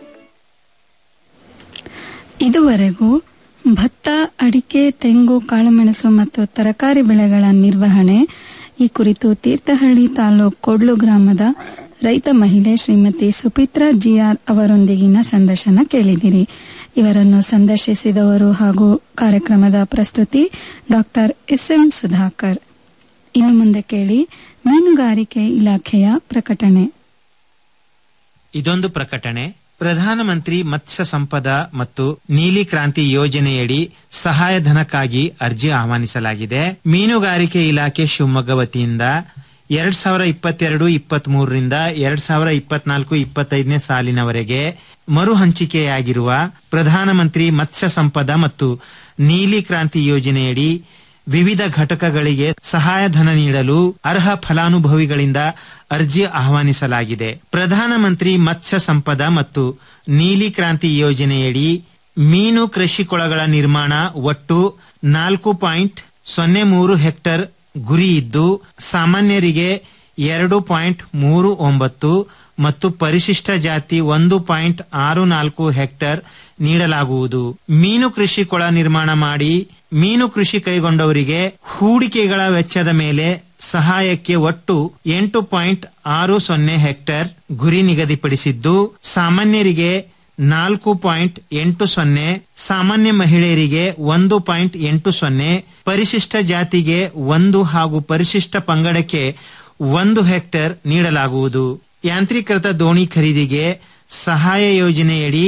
ಇದುವರೆಗೂ ಭತ್ತ ಅಡಿಕೆ ತೆಂಗು ಕಾಳುಮೆಣಸು ಮತ್ತು ತರಕಾರಿ ಬೆಳೆಗಳ ನಿರ್ವಹಣೆ ಈ ಕುರಿತು ತೀರ್ಥಹಳ್ಳಿ ತಾಲೂಕು ಕೊಡ್ಲು ಗ್ರಾಮದ ರೈತ ಮಹಿಳೆ ಶ್ರೀಮತಿ ಸುಪಿತ್ರಾ ಜಿಆರ್ ಅವರೊಂದಿಗಿನ ಸಂದರ್ಶನ ಕೇಳಿದಿರಿ ಇವರನ್ನು ಸಂದರ್ಶಿಸಿದವರು ಹಾಗೂ ಕಾರ್ಯಕ್ರಮದ ಪ್ರಸ್ತುತಿ ಡಾಕ್ಟರ್ ಎಸ್ ಎಂ ಸುಧಾಕರ್ ಇನ್ನು ಮುಂದೆ ಕೇಳಿ ಮೀನುಗಾರಿಕೆ ಇಲಾಖೆಯ ಪ್ರಕಟಣೆ ಇದೊಂದು ಪ್ರಕಟಣೆ ಪ್ರಧಾನಮಂತ್ರಿ ಮತ್ಸ್ಯ ಸಂಪದ ಮತ್ತು ನೀಲಿ ಕ್ರಾಂತಿ ಯೋಜನೆಯಡಿ ಸಹಾಯಧನಕ್ಕಾಗಿ ಅರ್ಜಿ ಆಹ್ವಾನಿಸಲಾಗಿದೆ ಮೀನುಗಾರಿಕೆ ಇಲಾಖೆ ಶಿವಮೊಗ್ಗ ವತಿಯಿಂದ ಎರಡ್ ಸಾವಿರ ಇಪ್ಪತ್ತೆರಡು ಇಪ್ಪತ್ತ್ ಮೂರರಿಂದ ಎರಡ್ ಸಾವಿರ ಇಪ್ಪತ್ನಾಲ್ಕು ಇಪ್ಪತ್ತೈದನೇ ಸಾಲಿನವರೆಗೆ ಮರು ಹಂಚಿಕೆಯಾಗಿರುವ ಪ್ರಧಾನಮಂತ್ರಿ ಮತ್ಸ್ಯ ಸಂಪದ ಮತ್ತು ನೀಲಿ ಕ್ರಾಂತಿ ಯೋಜನೆಯಡಿ ವಿವಿಧ ಘಟಕಗಳಿಗೆ ಸಹಾಯಧನ ನೀಡಲು ಅರ್ಹ ಫಲಾನುಭವಿಗಳಿಂದ ಅರ್ಜಿ ಆಹ್ವಾನಿಸಲಾಗಿದೆ ಪ್ರಧಾನಮಂತ್ರಿ ಮತ್ಸ್ಯ ಸಂಪದ ಮತ್ತು ನೀಲಿ ಕ್ರಾಂತಿ ಯೋಜನೆಯಡಿ ಮೀನು ಕೃಷಿ ಕೊಳಗಳ ನಿರ್ಮಾಣ ಒಟ್ಟು ನಾಲ್ಕು ಪಾಯಿಂಟ್ ಸೊನ್ನೆ ಮೂರು ಹೆಕ್ಟರ್ ಗುರಿ ಇದ್ದು ಸಾಮಾನ್ಯರಿಗೆ ಎರಡು ಪಾಯಿಂಟ್ ಮೂರು ಒಂಬತ್ತು ಮತ್ತು ಪರಿಶಿಷ್ಟ ಜಾತಿ ಒಂದು ಪಾಯಿಂಟ್ ಆರು ನಾಲ್ಕು ಹೆಕ್ಟರ್ ನೀಡಲಾಗುವುದು ಮೀನು ಕೃಷಿ ಕೊಳ ನಿರ್ಮಾಣ ಮಾಡಿ ಮೀನು ಕೃಷಿ ಕೈಗೊಂಡವರಿಗೆ ಹೂಡಿಕೆಗಳ ವೆಚ್ಚದ ಮೇಲೆ ಸಹಾಯಕ್ಕೆ ಒಟ್ಟು ಎಂಟು ಪಾಯಿಂಟ್ ಆರು ಸೊನ್ನೆ ಹೆಕ್ಟರ್ ಗುರಿ ನಿಗದಿಪಡಿಸಿದ್ದು ಸಾಮಾನ್ಯರಿಗೆ ನಾಲ್ಕು ಪಾಯಿಂಟ್ ಎಂಟು ಸೊನ್ನೆ ಸಾಮಾನ್ಯ ಮಹಿಳೆಯರಿಗೆ ಒಂದು ಪಾಯಿಂಟ್ ಎಂಟು ಸೊನ್ನೆ ಪರಿಶಿಷ್ಟ ಜಾತಿಗೆ ಒಂದು ಹಾಗೂ ಪರಿಶಿಷ್ಟ ಪಂಗಡಕ್ಕೆ ಒಂದು ಹೆಕ್ಟೇರ್ ನೀಡಲಾಗುವುದು ಯಾಂತ್ರೀಕೃತ ದೋಣಿ ಖರೀದಿಗೆ ಸಹಾಯ ಯೋಜನೆಯಡಿ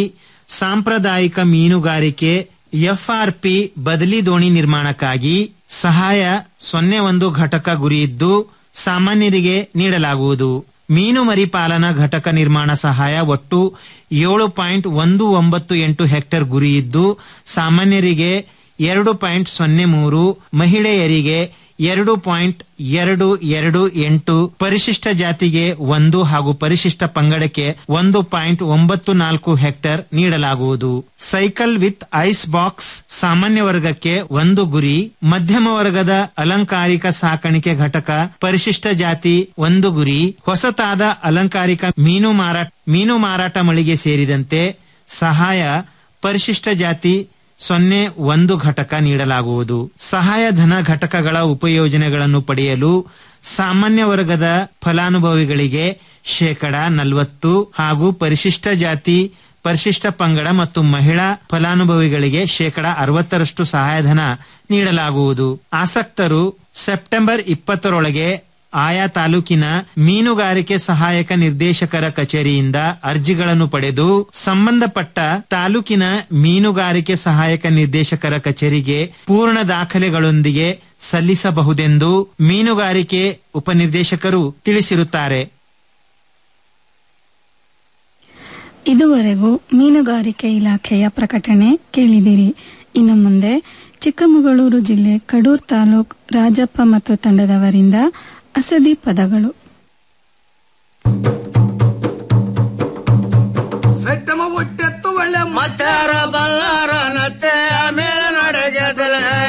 ಸಾಂಪ್ರದಾಯಿಕ ಮೀನುಗಾರಿಕೆ ಎಫ್ಆರ್ಪಿ ಬದಲಿ ದೋಣಿ ನಿರ್ಮಾಣಕ್ಕಾಗಿ ಸಹಾಯ ಸೊನ್ನೆ ಒಂದು ಘಟಕ ಗುರಿಯಿದ್ದು ಸಾಮಾನ್ಯರಿಗೆ ನೀಡಲಾಗುವುದು ಮೀನು ಮರಿಪಾಲನಾ ಘಟಕ ನಿರ್ಮಾಣ ಸಹಾಯ ಒಟ್ಟು ಏಳು ಪಾಯಿಂಟ್ ಒಂದು ಒಂಬತ್ತು ಎಂಟು ಹೆಕ್ಟೇರ್ ಗುರಿಯಿದ್ದು ಸಾಮಾನ್ಯರಿಗೆ ಎರಡು ಪಾಯಿಂಟ್ ಸೊನ್ನೆ ಮೂರು ಮಹಿಳೆಯರಿಗೆ ಎರಡು ಪಾಯಿಂಟ್ ಎರಡು ಎರಡು ಎಂಟು ಪರಿಶಿಷ್ಟ ಜಾತಿಗೆ ಒಂದು ಹಾಗೂ ಪರಿಶಿಷ್ಟ ಪಂಗಡಕ್ಕೆ ಒಂದು ಪಾಯಿಂಟ್ ಒಂಬತ್ತು ನಾಲ್ಕು ಹೆಕ್ಟೇರ್ ನೀಡಲಾಗುವುದು ಸೈಕಲ್ ವಿತ್ ಐಸ್ ಬಾಕ್ಸ್ ಸಾಮಾನ್ಯ ವರ್ಗಕ್ಕೆ ಒಂದು ಗುರಿ ಮಧ್ಯಮ ವರ್ಗದ ಅಲಂಕಾರಿಕ ಸಾಕಾಣಿಕೆ ಘಟಕ ಪರಿಶಿಷ್ಟ ಜಾತಿ ಒಂದು ಗುರಿ ಹೊಸತಾದ ಅಲಂಕಾರಿಕ ಮೀನು ಮಾರಾಟ ಮೀನು ಮಾರಾಟ ಮಳಿಗೆ ಸೇರಿದಂತೆ ಸಹಾಯ ಪರಿಶಿಷ್ಟ ಜಾತಿ ಸೊನ್ನೆ ಒಂದು ಘಟಕ ನೀಡಲಾಗುವುದು ಸಹಾಯಧನ ಘಟಕಗಳ ಉಪಯೋಜನೆಗಳನ್ನು ಪಡೆಯಲು ಸಾಮಾನ್ಯ ವರ್ಗದ ಫಲಾನುಭವಿಗಳಿಗೆ ಶೇಕಡ ನಲವತ್ತು ಹಾಗೂ ಪರಿಶಿಷ್ಟ ಜಾತಿ ಪರಿಶಿಷ್ಟ ಪಂಗಡ ಮತ್ತು ಮಹಿಳಾ ಫಲಾನುಭವಿಗಳಿಗೆ ಶೇಕಡ ಅರವತ್ತರಷ್ಟು ಸಹಾಯಧನ ನೀಡಲಾಗುವುದು ಆಸಕ್ತರು ಸೆಪ್ಟೆಂಬರ್ ಇಪ್ಪತ್ತರೊಳಗೆ ಆಯಾ ತಾಲೂಕಿನ ಮೀನುಗಾರಿಕೆ ಸಹಾಯಕ ನಿರ್ದೇಶಕರ ಕಚೇರಿಯಿಂದ ಅರ್ಜಿಗಳನ್ನು ಪಡೆದು ಸಂಬಂಧಪಟ್ಟ ತಾಲೂಕಿನ ಮೀನುಗಾರಿಕೆ ಸಹಾಯಕ ನಿರ್ದೇಶಕರ ಕಚೇರಿಗೆ ಪೂರ್ಣ ದಾಖಲೆಗಳೊಂದಿಗೆ ಸಲ್ಲಿಸಬಹುದೆಂದು ಮೀನುಗಾರಿಕೆ ಉಪನಿರ್ದೇಶಕರು ತಿಳಿಸಿರುತ್ತಾರೆ ಇದುವರೆಗೂ ಮೀನುಗಾರಿಕೆ ಇಲಾಖೆಯ ಪ್ರಕಟಣೆ ಕೇಳಿದಿರಿ ಇನ್ನು ಮುಂದೆ ಚಿಕ್ಕಮಗಳೂರು ಜಿಲ್ಲೆ ಕಡೂರ್ ತಾಲೂಕ್ ರಾಜಪ್ಪ ಮತ್ತು ತಂಡದವರಿಂದ ಅಸದಿ ಪದಗಳು ಸತ್ಯಮ ಹುಟ್ಟೆತ್ತು ಒಳ್ಳೆ ಮತ್ತಾರ ಬಲ್ಲಾರ ನತ್ತೆ ಮೇಲೆ ನಡೆಗೆದಲೆಯ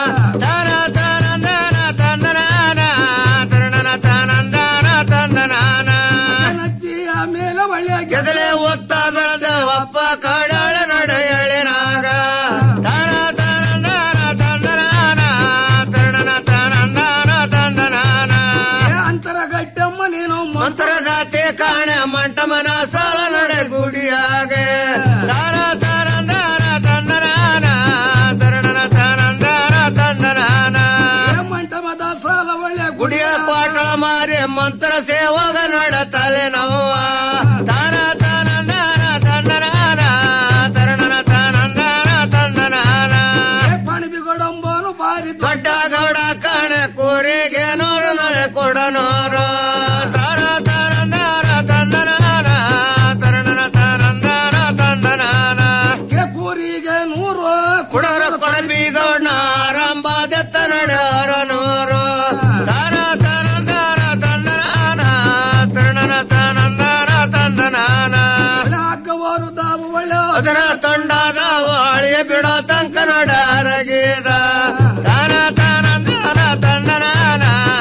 ತಾನ ತಾನಂದನ ತಂದನಾನ ತರಣನ ತಾನಂದನ ತಂದನಾನ ನತ್ತಿಯ ಮೇಲೆ ಒಳ್ಳೆ ಗೆದಲೆ ಒತ್ತ ಬೆಳೆದ ಒಪ್ಪ ಕಡಾಳ ನಡೆಯಳಿನಾಗ ತಾನ ತಾನಂದನ ತಂದನಾನ ತರಣನ ತಾನಂದನ ತಂದನಾನ ಅಂತರ ಗಟ್ಟಮ್ಮ ನೀನು ಮಂತ್ರಗಾತೆ ಕಾಣೆ ಮಂಟಮನ ಸಾಲ ನಡೆ ಗುಡಿಯಾಗೆ ತಾನ ತಾನಂದನ ತಂದನಾನ ತರಣನ ತಾನಂದನ ತಂದನಾನ ಮಂಟಮದ ಸಾಲ ಒಳ್ಳೆ ಗುಡಿಯ ಪಾಠ ಮಾರಿ ಮಂತ್ರ ಸೇವಾಗ ನಡ ತಲೆ ನೋವ ತಾನ ತಾನಂದನ ತಂದನಾನ ತರಣನ ತಾನಂದನ ತಂದನಾನ ಪಣಿಬಿಗೊಡಂಬೋನು ಬಾರಿ ದೊಡ್ಡ ಗೌಡ ಕಾಣೆ ಕೂರಿಗೆ ನೋರು ನಡೆ ಕೊಡನೋರು ತಾನ ತಾನಂದನ ತಂದನಾನ ತರಣನ ತಾನಂದನ ತಂದನಾನ ಕೂರಿಗೆ ನೂರು ಕುಡರ ಕೊಡಬಿಗೌಡ ಆರಂಭದೆತ್ತ ನಡೆಯರ ನೂರು ತಾನ ತಾನಂದನ ತಂದನಾನ ತರಣನ ತಾನಂದನ ತಂದನಾನ ಅಕ್ಕವರು ತಾವು ಒಳ್ಳೆ ಅದರ ತೊಂಡಾದ ಅಳಿಯ ಬಿಡೋ ತನಕ ನಡಾರಗೀದ ತಾನ ತಾನಂದನ ತಂದನಾನ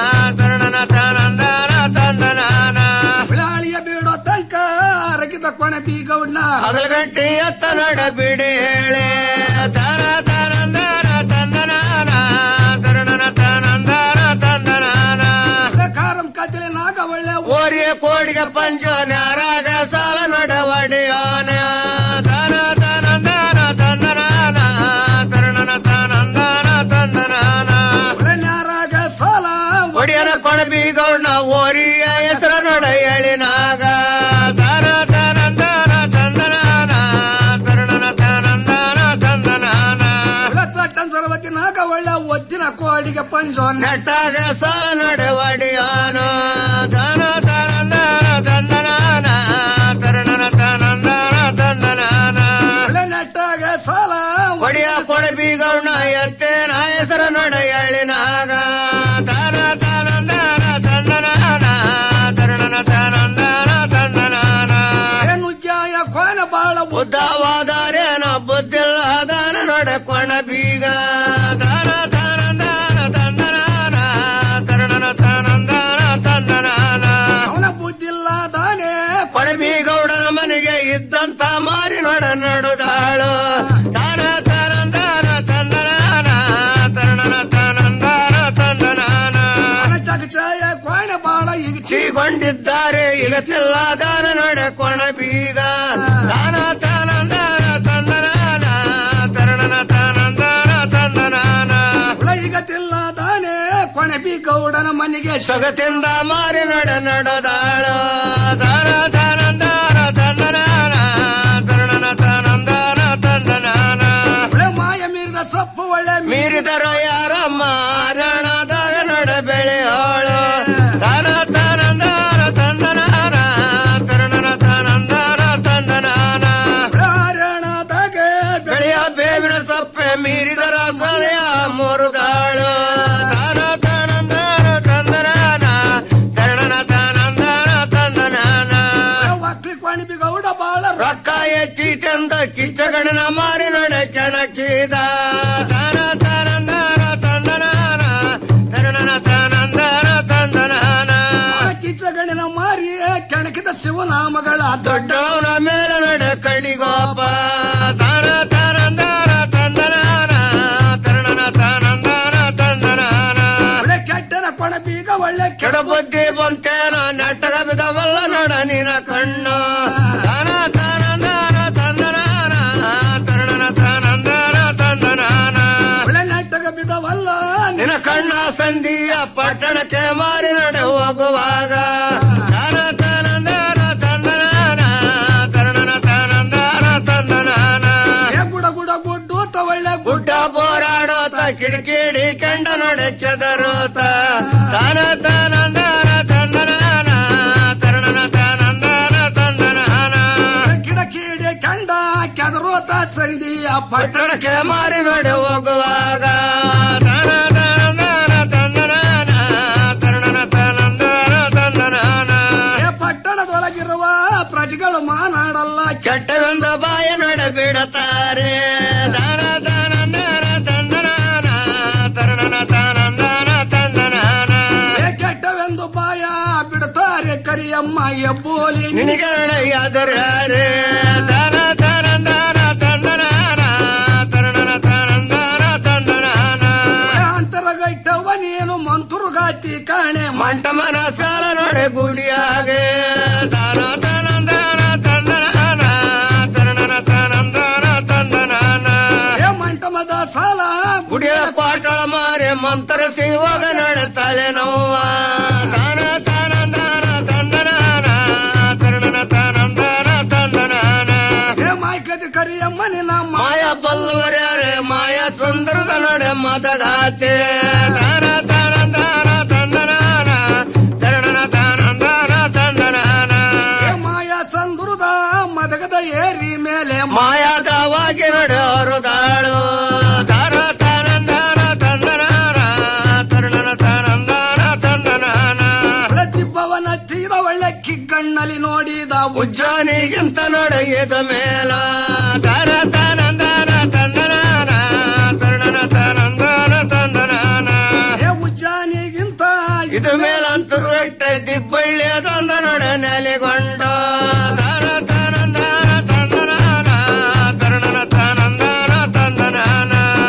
ತರಣನ ತಾನಂದನ ತಂದನಾನ ಅಳಿಯ ಬಿಡೋ ತನಕ ಅರಗಿದ ಕೊನೆ ಬೀಗೌಡ್ನ ಹಗಲ್ ಗಂಟೆ ಎತ್ತ ನಡ ಬಿಡಿ ಹೇಳಿ ತಾನ ತಾನಂದನ ತಂದನಾನ ತರಣನ ತಾನಂದನ ತಂದನಾನ ಕಾರಂ ಕತ್ತಲೆ ನಾಗ ಒಳ್ಳೆ ಓರಿಯ ಕೋಡಿಗೆ ಪಂಚ ನ್ಯಾರಾಗ ಸಾಲ ನಡವಡಿಯಾನ ತಾನ ತಾನಂದನ ತಂದನಾನ ತರಣನ ತಾನಂದನ ತಂದನಾನ ನ್ಯಾರಾಗ ಸಾಲ ಒಡಿಯನ ಕೊಡಬಿ ಗೌಡ ಓರಿಯ ಹೆಸರ ನಡ ಹೇಳಿನಾಗ ತಾನ ತಾನಂದನ ತಂದನಾನ ತರಣನ ತಾನಂದನ ತಂದನಾನ ಚಟ್ಟನ್ ಸರವತಿ ನಾಗ ಒಳ್ಳೆ ಒದ್ದಿನ ಕೋಡಿಗೆ ಪಂಚ ನೆಟ್ಟಾಗ ಸಾಲ ನಡೆವಡಿಯಾನ ದಾನ ತಾನಂದನ ತಂದನಾನ ತರಣನ ತಾನಂದನ ತಂದನಾನ ನೆಟ್ಟಾಗ ಸಾಲ ಒಡಿಯ ಕೊಡಬಿ ಗೌಡ ಎತ್ತೇನ ಹೆಸರ ನಡ ಹೇಳಿನಾಗ ದಾನ ತಾನಂದನ ತಂದನಾನ ತರಣನ ತಾನಂದನ ತಂದನಾನ ನುಗ್ಗಾಯ ಕೊನ ಬಾಳ ಬುದ್ಧವಾದರೇನ ಬುದ್ಧಿಲ್ಲದಾನ ನಡ ಕೊಣ ಬೀಗ ದಾನ ತಾನಂದನ ತಂದನಾನ ತರಣನ ತಾನಂದನ ತಂದನಾನ ಅವನ ಬುದ್ಧಿಲ್ಲದಾನೆ ಕೊಡಬೀಗೌಡನ ಮನೆಗೆ ಇದ್ದಂತ ಮಾರಿ ನಡ ನಡುದಾಳು ತಾನ ತಾನಂದನ ತಂದನಾನ ತರಣನ ತಾನಂದನ ತಂದನಾನ ಚಕಚಾಯ ಕೋಣ ಬಾಳ ಈಗ ಚೀಗೊಂಡಿದ್ದಾರೆ ಈಗ ತಿಲ್ಲದಾನ ನಡ ಕೊಣ ಬೀಗ ತಾನ ತಾನಂದನ ತಂದನಾನ ತರಣನ ತಾನಂದನ ತಂದನಾನ ಈಗ ತಿಲ್ಲದಾನೆ ಕೊನೆ ಬೀಗೌಡನ ಮನೆಗೆ ಸಗತಿಂದ ಮಾರಿ ನಡ ನಡದಾಳ ತಾನ ತಾನಂದನ ತಂದನಾನ ತರಣನ ತಾನಂದನ ಎಚ್ಚಿಟೆಂದ ಕಿಚ್ಚಗಣನ ಮಾರಿ ನಡೆ ಕೆಣಕಿದ ತಾನ ತಾನಂದಾನ ತಂದನಾನ ತರಣನ ತಾನಂದಾನ ತಂದನಾನ ಕಿಚ್ಚಗಣಿನ ಮಾರಿ ಕೆಣಕಿದ ಶಿವನಾಮಗಳ ದೊಡ್ಡವನ ಮೇಲೆ ನಡೆ ಕಳ್ಳಿಗೋಪ ತಾನ ತಾನಂದಾನ ತಂದನಾನ ತರಣನ ತಾನಂದಾನ ತಂದನಾನ ಒಳ್ಳೆ ಕೆಟ್ಟನ ಕೊಣ ಬೀಗ ಒಳ್ಳೆ ಕೆಡ ಬುದ್ಧಿ ಬಂತೇನ ನೆಟ್ಟಗ ಬಿದವಲ್ಲ ನೋಡ ನಿನ ಕಣ್ಣು ತಾನ ತಾನಂದಾನ ತಂದನಾನ ತರಣನ ತಾನಂದಾನ ತಂದನಾನ ಒಳ್ಳೆ ನೆಟ್ಟಗ ಬಿದವಲ್ಲ ನಿನ ಕಣ್ಣ ಸಂಧಿಯ ಪಟ್ಟಣಕ್ಕೆ ಮಾರಿ ನಡೆ ಹೋಗುವಾಗ ತಾನ ತಾನಂದಾನ ತಂದನಾನ ತರಣನ ತಾನಂದಾನ ತಂದನಾನ ಏ ಗುಡ ಗುಡ ಗುಡ್ಡು ಒಳ್ಳೆ ಗುಡ್ಡ ಹೋರಾಡೋತ ಕಿಡಿಕಿಡಿ ಕಂಡ ನಡೆ ಕೆದರೋತ ತಾನ ತಾನಂದಾನ ತಂದನಾನ ತರಣನ ತಾನಂದಾನ ತಂದನಾನ ಕಿಡಕಿಡಿ ಕಂಡ ಕೆದರೋತ ಸಂಧಿಯ ಪಟ್ಟಣಕ್ಕೆ ಮಾರಿ ನಡೆ ಹೋಗುವಾಗ ತಾನ ತಾನಂದಾನ ತಂದನಾನ ತರಣನ ತಾನಂದಾನ ತಂದನಾನ ಏ ಪಟ್ಟಣದೊಳಗಿರುವ ಪ್ರಜೆಗಳು ಮಾನಾಡಲ್ಲ ಕೆಟ್ಟವೆಂದ ಬಾಯ ನಡೆ ಬಿಡತಾರೆ ದಾನ ತಾನಂದಾನ ತಂದನಾನ ತರಣನ ತಾನಂದಾನ ತಂದನಾನ ಏ ಕೆಟ್ಟವೆಂದು ಬಾಯ ಬಿಡುತ್ತಾರೆ ಕರಿಯಮ್ಮ ಎಬ್ಬೋಲಿ ನಿನಗೆ ನಡೆಯಾದರೆ ದಾನ ತಾನಂದಾನ ತಂದನಾನ ತರಣನ ತಾನಂದಾನ ತಂದನಾನ ಅಂತರಗೈಟವ ನೀನು ಮಂತುರುಗಾತಿ ಕಾಣೆ ಮಂಟಮನ ಸಾಲ ನೋಡೆ ಗುಡಿಯಾಗೆ ದಾನ ತಾನಂದಾನ ತಂದನಾನ ತರಣನ ತಾನಂದಾನ ತಂದನಾನ ಏ ಮಂಟಮದ ಸಾಲ ಗುಡಿಯ ಕ್ವಾಟಳ ಮಾರಿ ಮಂತ್ರ ಸಿವಾಗ ನಡೆ ತಲೆ ನೋವ ದಾನ ತಾನಂದಾನ ತಂದನಾನ ತರಣನ ತಾನಂದಾನ ತಂದನಾನ ಏ ಮಾಯ್ಕದಿ ಕರಿಯಮ್ಮ ನಿನ್ನ ಮಾಯ ಬಲ್ಲವರ್ಯಾರೆ ಮಾಯ ಸುಂದರದ ನಡೆ ಮತಗಾತೆ ದಾನ ತಾನಂದಾನ ತಂದನಾನ ತರಣನ ತಾನಂದಾನ ತಂದನಾನ ಏ ಮಾಯ ಸಂದುರದ ಮದಗದ ಏರಿ ಮೇಲೆ ಮಾಯಾದವಾಗಿ ನಡೆ ಹೊರದಾಳು ದಾನ ತಾನಂದಾನ ತಂದನಾನ ತರಣನ ತಾನಂದಾನ ತಂದನಾನ ಪ್ರತಿಭವನ ತೀರ ಒಳ್ಳೆ ಕಿಕ್ಕಣ್ಣಲ್ಲಿ ನೋಡಿದ ಉಜ್ಜಾನಿಗಿಂತ ನಡೆಯದ ಮೇಲ ದಾನ ತಾನಂದಾನ ತಂದನಾನ ತರಣನ ತಾನಂದಾನ ತಂದನಾನ ಏ ಉಜ್ಜಾನಿಗಿಂತ ಇದು ಮೇಲಂತರು ಇಟ್ಟ ದಿಬ್ಬಳ್ಳಿಯ ತಂದ ನಡೆ ನೆಲೆಗೊಂಡ ದಾನ ತಾನಂದಾನ ತಂದನಾನ ತರಣನ ತಾನಂದಾನ ತಂದನಾನ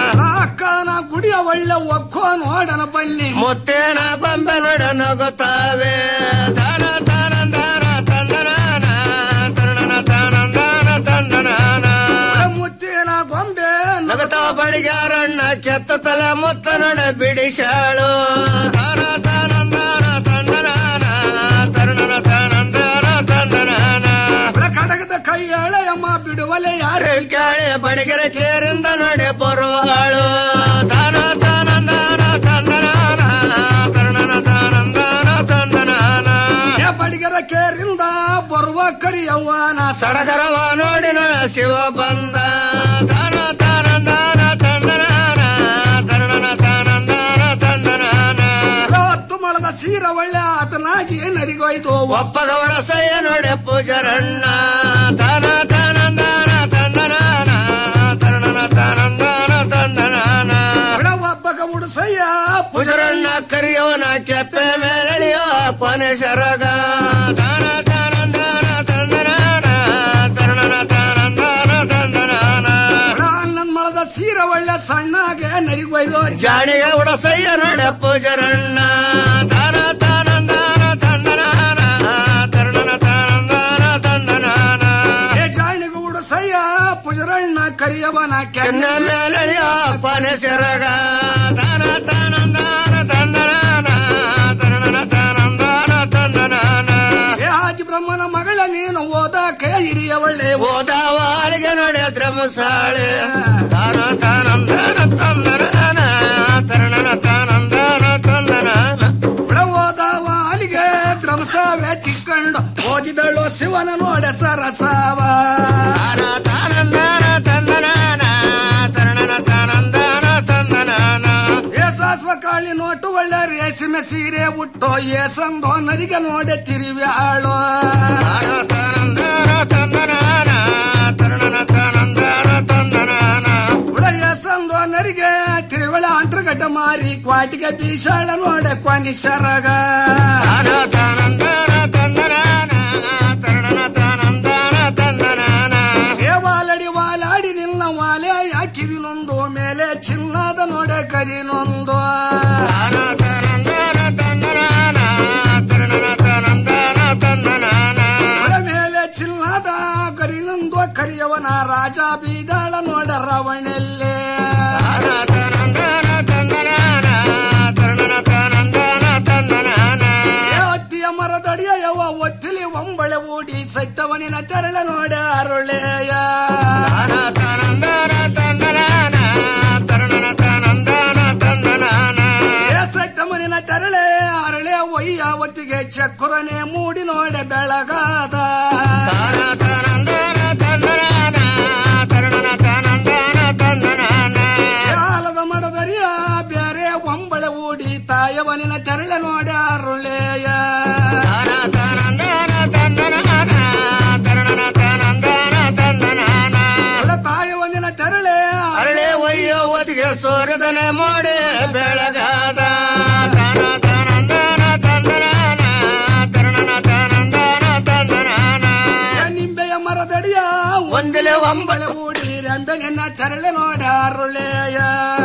ಅಕ್ಕನ ಗುಡಿಯ ಒಳ್ಳೆ ಒಕ್ಕೋ ನೋಡನ ಬನ್ನಿ ಮುತ್ತೇನ ಗೊಂಬೆ ನಡ ನಗುತ್ತಾವೆ ದಾನ ತಾನಂದಾನ ತಂದನಾನ ತರಣನ ತಾನಂದಾನ ತಂದನಾನ ಮುತ್ತಿನ ಗೊಂಬೆ ನಗತ ಬಡಿಗಾರಣ್ಣ ಕೆತ್ತ ತಲೆ ಮುತ್ತ ನಡ ಬಿಡಿಸಾಳು ದಾನ ತಾನಂದಾನ ತಂದನಾನ ತರಣನ ತಾನಂದಾನ ತಂದನಾನ ಕಡಗದ ಕೈ ಎಳೆಯಮ್ಮ ಬಿಡುವಲೆ ಯಾರು ಯಾರು ಕೇಳಿ ಬಡಿಗೆರೆ ಕೇರಿಂದ ನಡೆ ಬರುವಾಳು ದಾನ ತಾನಂದಾನ ತಂದನಾನ ತರಣನ ತಾನಂದಾನ ತಂದನಾನ ಏ ಬಡಿಗರ ಕೇರಿಂದ ಬರುವ ಕರಿಯವ್ವನ ಸಡಗರವ ನೋಡಿ ನಳ ಶಿವ ಬಂದ ದಾನ ತಾನಂದಾನ ತಂದನಾನ ತರಣನ ತಾನಂದಾನ ತಂದನಾನ ಹತ್ತು ಮೊಳದ ಸೀರ ಒಳ್ಳೆ ಆತನಾಗಿ ನರಿಗೊಯ್ದು ಒಪ್ಪಗವಡ ಸಯ್ಯ ನೋಡೆ ಪೂಜರಣ್ಣ ದಾನ ತಾನಂದಾನ ತಂದನಾನ ತರಣನ ತಾನಂದಾನ ತಂದನಾನ ಒಳ ಒಬ್ಬಗ ಉಡುಸಯ್ಯ ಪೂಜರಣ್ಣ ಕರಿಯವನ ಕೆಪ್ಪೆ ಮೇಲೆಳೆಯೋ ಕೊನೆ ಸರಗ ದಾನ ತಾನಂದಾನ ತಂದನಾನ ತರಣನ ತಾನಂದಾನ ತಂದನಾನ ಒಳ ಅನ್ನನ್ ಮೊಳದ ಸೀರ ಒಳ್ಳೆ ಸಣ್ಣಗೆ ನರಿಗೊಯ್ದು ಜಾಣಿಗೆ ಉಡಸಯ್ಯ ನೋಡೆ ಪೂಜರಣ್ಣ ದಾನ ತಾನಂದಾನ ತಂದನಾನ ತರಣನ ತಾನಂದಾನ ತಂದನಾನ ಏ ಜಾಣಿಗೆ ಉಡುಸಯ್ಯ ಪುಜರಣ್ಣ ಕರಿಯವನ ಕೆನ್ನ ಕೆನ್ನ ಮೇಲೆಳೆಯೋ ಕೊನೆ ಸೆರಗ ದಾನ ತಾನಂದಾನ ತಂದನಾನ ತರಣನ ತಾನಂದಾನ ತಂದನಾನ ಏ ಹಾಜಿ ಬ್ರಹ್ಮನ ಮಗಳ ನೀನು ಓದಕ್ಕೆ ಹಿರಿಯ ಒಳ್ಳೆ ಓದಾವಾಲಿಗೆ ನಡೆದ್ರ ಮುಸಾಳೆ ದಾನ ತಾನಂದಾನ ತಂದನಾನ ತರಣನ ತಾನಂದಾನ ತಂದನಾನ ಒಳ ಓದವ ಅಲ್ಲಿಗೆ ದ್ರಮಸವೇ ತಿಕ್ಕೊಂಡು ಓದಿದಳು ಶಿವನ ನೋಡೆ ಸರಸವ ದಾನ ತಾನಂದಾನ ತಂದನಾನ ತರಣನ ತಾನಂದಾನ ತಂದನಾನ ಏ ಸಾಸ್ವ ಕಾಳಿ ನೋಟು ಒಳ್ಳೆ ರೇಷ್ಮೆ ಸೀರೆ ಉಟ್ಟು ಏ ಸಂದೋನರಿಗೆ ನೋಡೆ ತಿರುವ್ಯಾಳು ದಾನ ತಾನಂದಾನ ತಂದನಾನ ಮಾರಿ ಕ್ವಾಟಿಗೆ ಬೀಸಾಳ ನೋಡ ಕ್ವಾನಿ ಸರಗ ಏ ವಾಲಡಿ ವಾಲಾಡಿ ನಿನ್ನ ವಾಲೆ ಯಾಕಿವಿನೊಂದು ಮೇಲೆ ಚಿನ್ನದ ನೋಡ ಕರಿನೊಂದು ಒಳ ಮೇಲೆ ಚಿನ್ನದ ಕರಿನೊಂದು ಕರಿಯವನ ರಾಜ ಬೀದಾಳ ನೋಡ ರವಣೆಲ್ಲೇ ಏ ಅತ್ತಿಯ ಮರದಡಿಯ ಯವ ಒತ್ತಿಲಿ ಒಂಬಳೆ ಓಡಿ ಸತ್ತವನಿನ ತೆರಳ ನೋಡ ಅರುಳೆಯ ಏ ಸತ್ತವನಿನ ತೆರಳೆ ಅರಳೆ ಒಯ್ಯ ಒತ್ತಿಗೆ ಚಕ್ಕುರನೆ ಮೂಡಿ ನೋಡ ಬೆಳಗಾದ ಆಲದ ಮಡದರಿಯ ಬ್ಯಾರೆ ಒಂಬಳೆ ಓಡಿ ತಾಯವನಿನ ತೆರಳೆ ನೋಡ ಅರುಳೆಯ ಒಳ ತಾಯವನಿನ ತೆರಳೆ ಅರಳೆ ಒಯ್ಯೋ ಒತ್ತಿಗೆ ಸೂರ್ಯದನೆ ಮಾಡಿ ಬೆಳಗಾದ ಏ ನಿಂಬೆಯ ಮರದಡಿಯ ಒಂದಲೆ ಒಂಬಳೆ ಓಡಿ ರಂಬೆನ ತೆರಳೆ ನೋಡ ಅರುಳೆಯ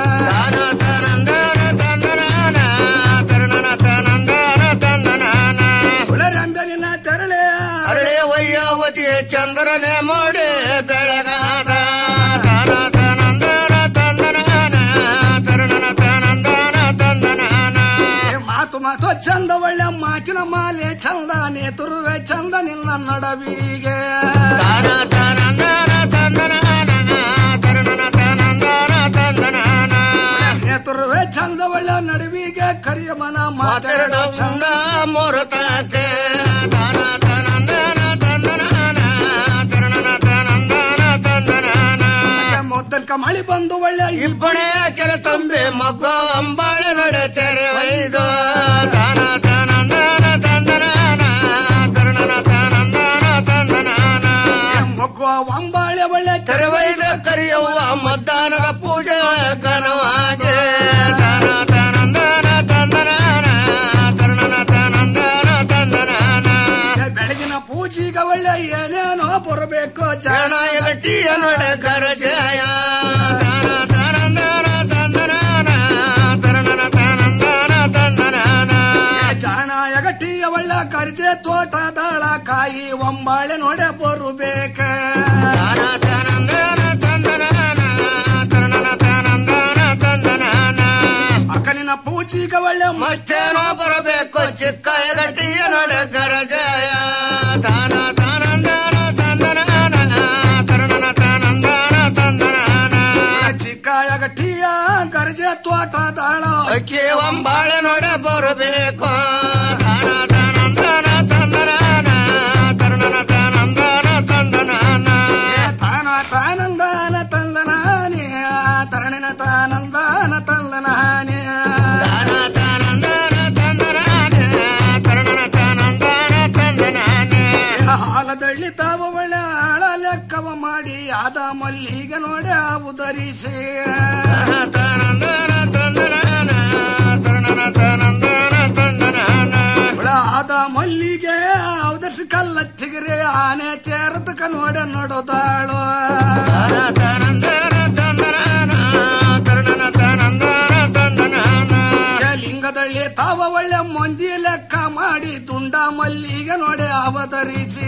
ಒಳ ರಂಬೆನ ತೆರಳೆ ಅರಳೆ ಒಯ್ಯೋ ಒತ್ತಿಗೆ ಚಂದ್ರನೆ ಮಾಡಿ ಬೆಳಗಾದ ಏ ಮಾತು ಮಾತು ಚಂದ ಒಳ್ಳೆ ಮಾತಿನ ಮಾಲೆ ಚಂದ ನೇತುರುವೆ ಚಂದ ನಿನ್ನ ನಡವಿಗೆ ನೇತುರುವೆ ಚಂದ ಒಳ್ಳೆ ನಡುವಿಗೆ ಕರಿಯ ಮನ ಮಾತೆರಡು ಚಂದ ಮೂರುತಕ್ಕೆ ಮೊದ್ದಲ್ಕ ಮಳಿ ಬಂದು ಒಳ್ಳೆ ಇಬ್ಬಣೆ ಕೆರೆ ತುಂಬಿ ಮಗ್ಗ ಅಂಬಾಳೆ ನಡೆ ತೆರೆ ಒಯ್ದು ಮೊಗ್ಗುವ ಒಂಬಾಳೆ ಒಳ್ಳೆ ತೆರೆ ಒಯ್ದು ಕರಿಯವ್ವ ಮದ್ದಾನದ ಪೂಜೆ ಘನವಾಗೆ ಬೆಳಗಿನ ಪೂಜೆಗ ಒಳ್ಳೆ ಏನೇನೋ ಬರಬೇಕು ಜನ ಗಟ್ಟಿಯ ನಡೆ ಗರಜಯ ಜಾಣ ಎಗಟ್ಟಿಯ ಒಳ್ಳೆ ಕರ್ಜೆ ತೋಟದಾಳ ಕಾಯಿ ಒಂಬಾಳೆ ನೋಡೆ ಬರುಬೇಕ ಅಕ್ಕನಿನ ಪೂಜೆಗ ಒಳ್ಳೆ ಮತ್ತೇನೋ ಬರಬೇಕು ಚಿಕ್ಕ ಗಟ್ಟಿಯ ನಡೆ ಗರಜಯ ದಾನ ತಾನಂದನ ತಂದನ ತರಣನ ತಾನಂದನ ತಂದನ ಚಿಕ್ಕ ಎಗಟ್ಟಿಯ ಕರ್ಜೆ ತೋಟದಾಳ ಅಕ್ಕಿ ಒಂಬಾಳೆ ನೋಡೆ ಬರಬೇಕು ದಾನ ತಾನಂದನ ತಂದನ ತರಣನ ತಾನಂದನ ತಂದನ ತಾನ ತಾನಂದಾನ ತಂದನಾನೆ ತರಣಿನ ತಾನಂದಾನ ತಂದನಾನೆ ಹಾಲದಳ್ಳಿ ತಾವ ಒಳ್ಳೆ ಆಳ ಲೆಕ್ಕವ ಮಾಡಿ ಆದ ಮಲ್ಲಿಗೆ ನೋಡಿ ಉದರಿಸಿ ಒಳ ಆದ ಮಲ್ಲಿಗೆ ಅವದರ್ಸಿ ಕಲ್ಲ ತಿಗರೆ ಆನೆ ತೇರತಕ ನೋಡ ನೋಡೋದಾಳು ಲಿಂಗದಳ್ಳಿ ತಾವ ಒಳ್ಳೆ ಮಂದಿ ಲೆಕ್ಕ ಮಾಡಿ ತುಂಡ ಮಲ್ಲಿಗೆ ನೋಡಿ ಅವತರಿಸಿ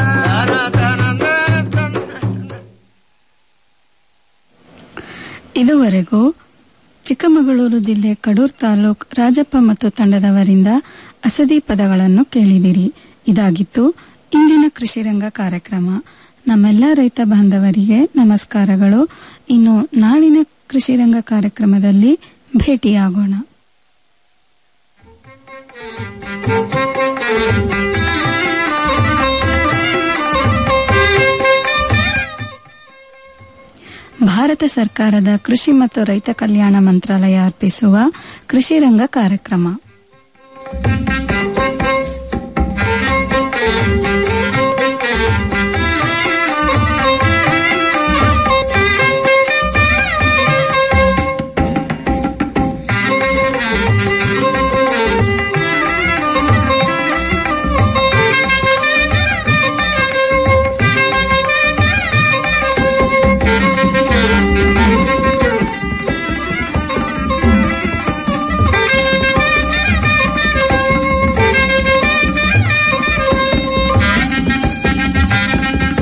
ಇದುವರೆಗೂ ಚಿಕ್ಕಮಗಳೂರು ಜಿಲ್ಲೆ ಕಡೂರ್ ತಾಲೂಕ್ ರಾಜಪ್ಪ ಮತ್ತು ತಂಡದವರಿಂದ ಅಸದಿ ಪದಗಳನ್ನು ಕೇಳಿದಿರಿ ಇದಾಗಿತ್ತು ಇಂದಿನ ಕೃಷಿರಂಗ ಕಾರ್ಯಕ್ರಮ ನಮ್ಮೆಲ್ಲ ರೈತ ಬಾಂಧವರಿಗೆ ನಮಸ್ಕಾರಗಳು ಇನ್ನು ನಾಳಿನ ಕೃಷಿರಂಗ ಕಾರ್ಯಕ್ರಮದಲ್ಲಿ ಭೇಟಿಯಾಗೋಣ ಭಾರತ ಸರ್ಕಾರದ ಕೃಷಿ ಮತ್ತು ರೈತ ಕಲ್ಯಾಣ ಮಂತ್ರಾಲಯ ಅರ್ಪಿಸುವ ಕೃಷಿ ರಂಗ ಕಾರ್ಯಕ್ರಮ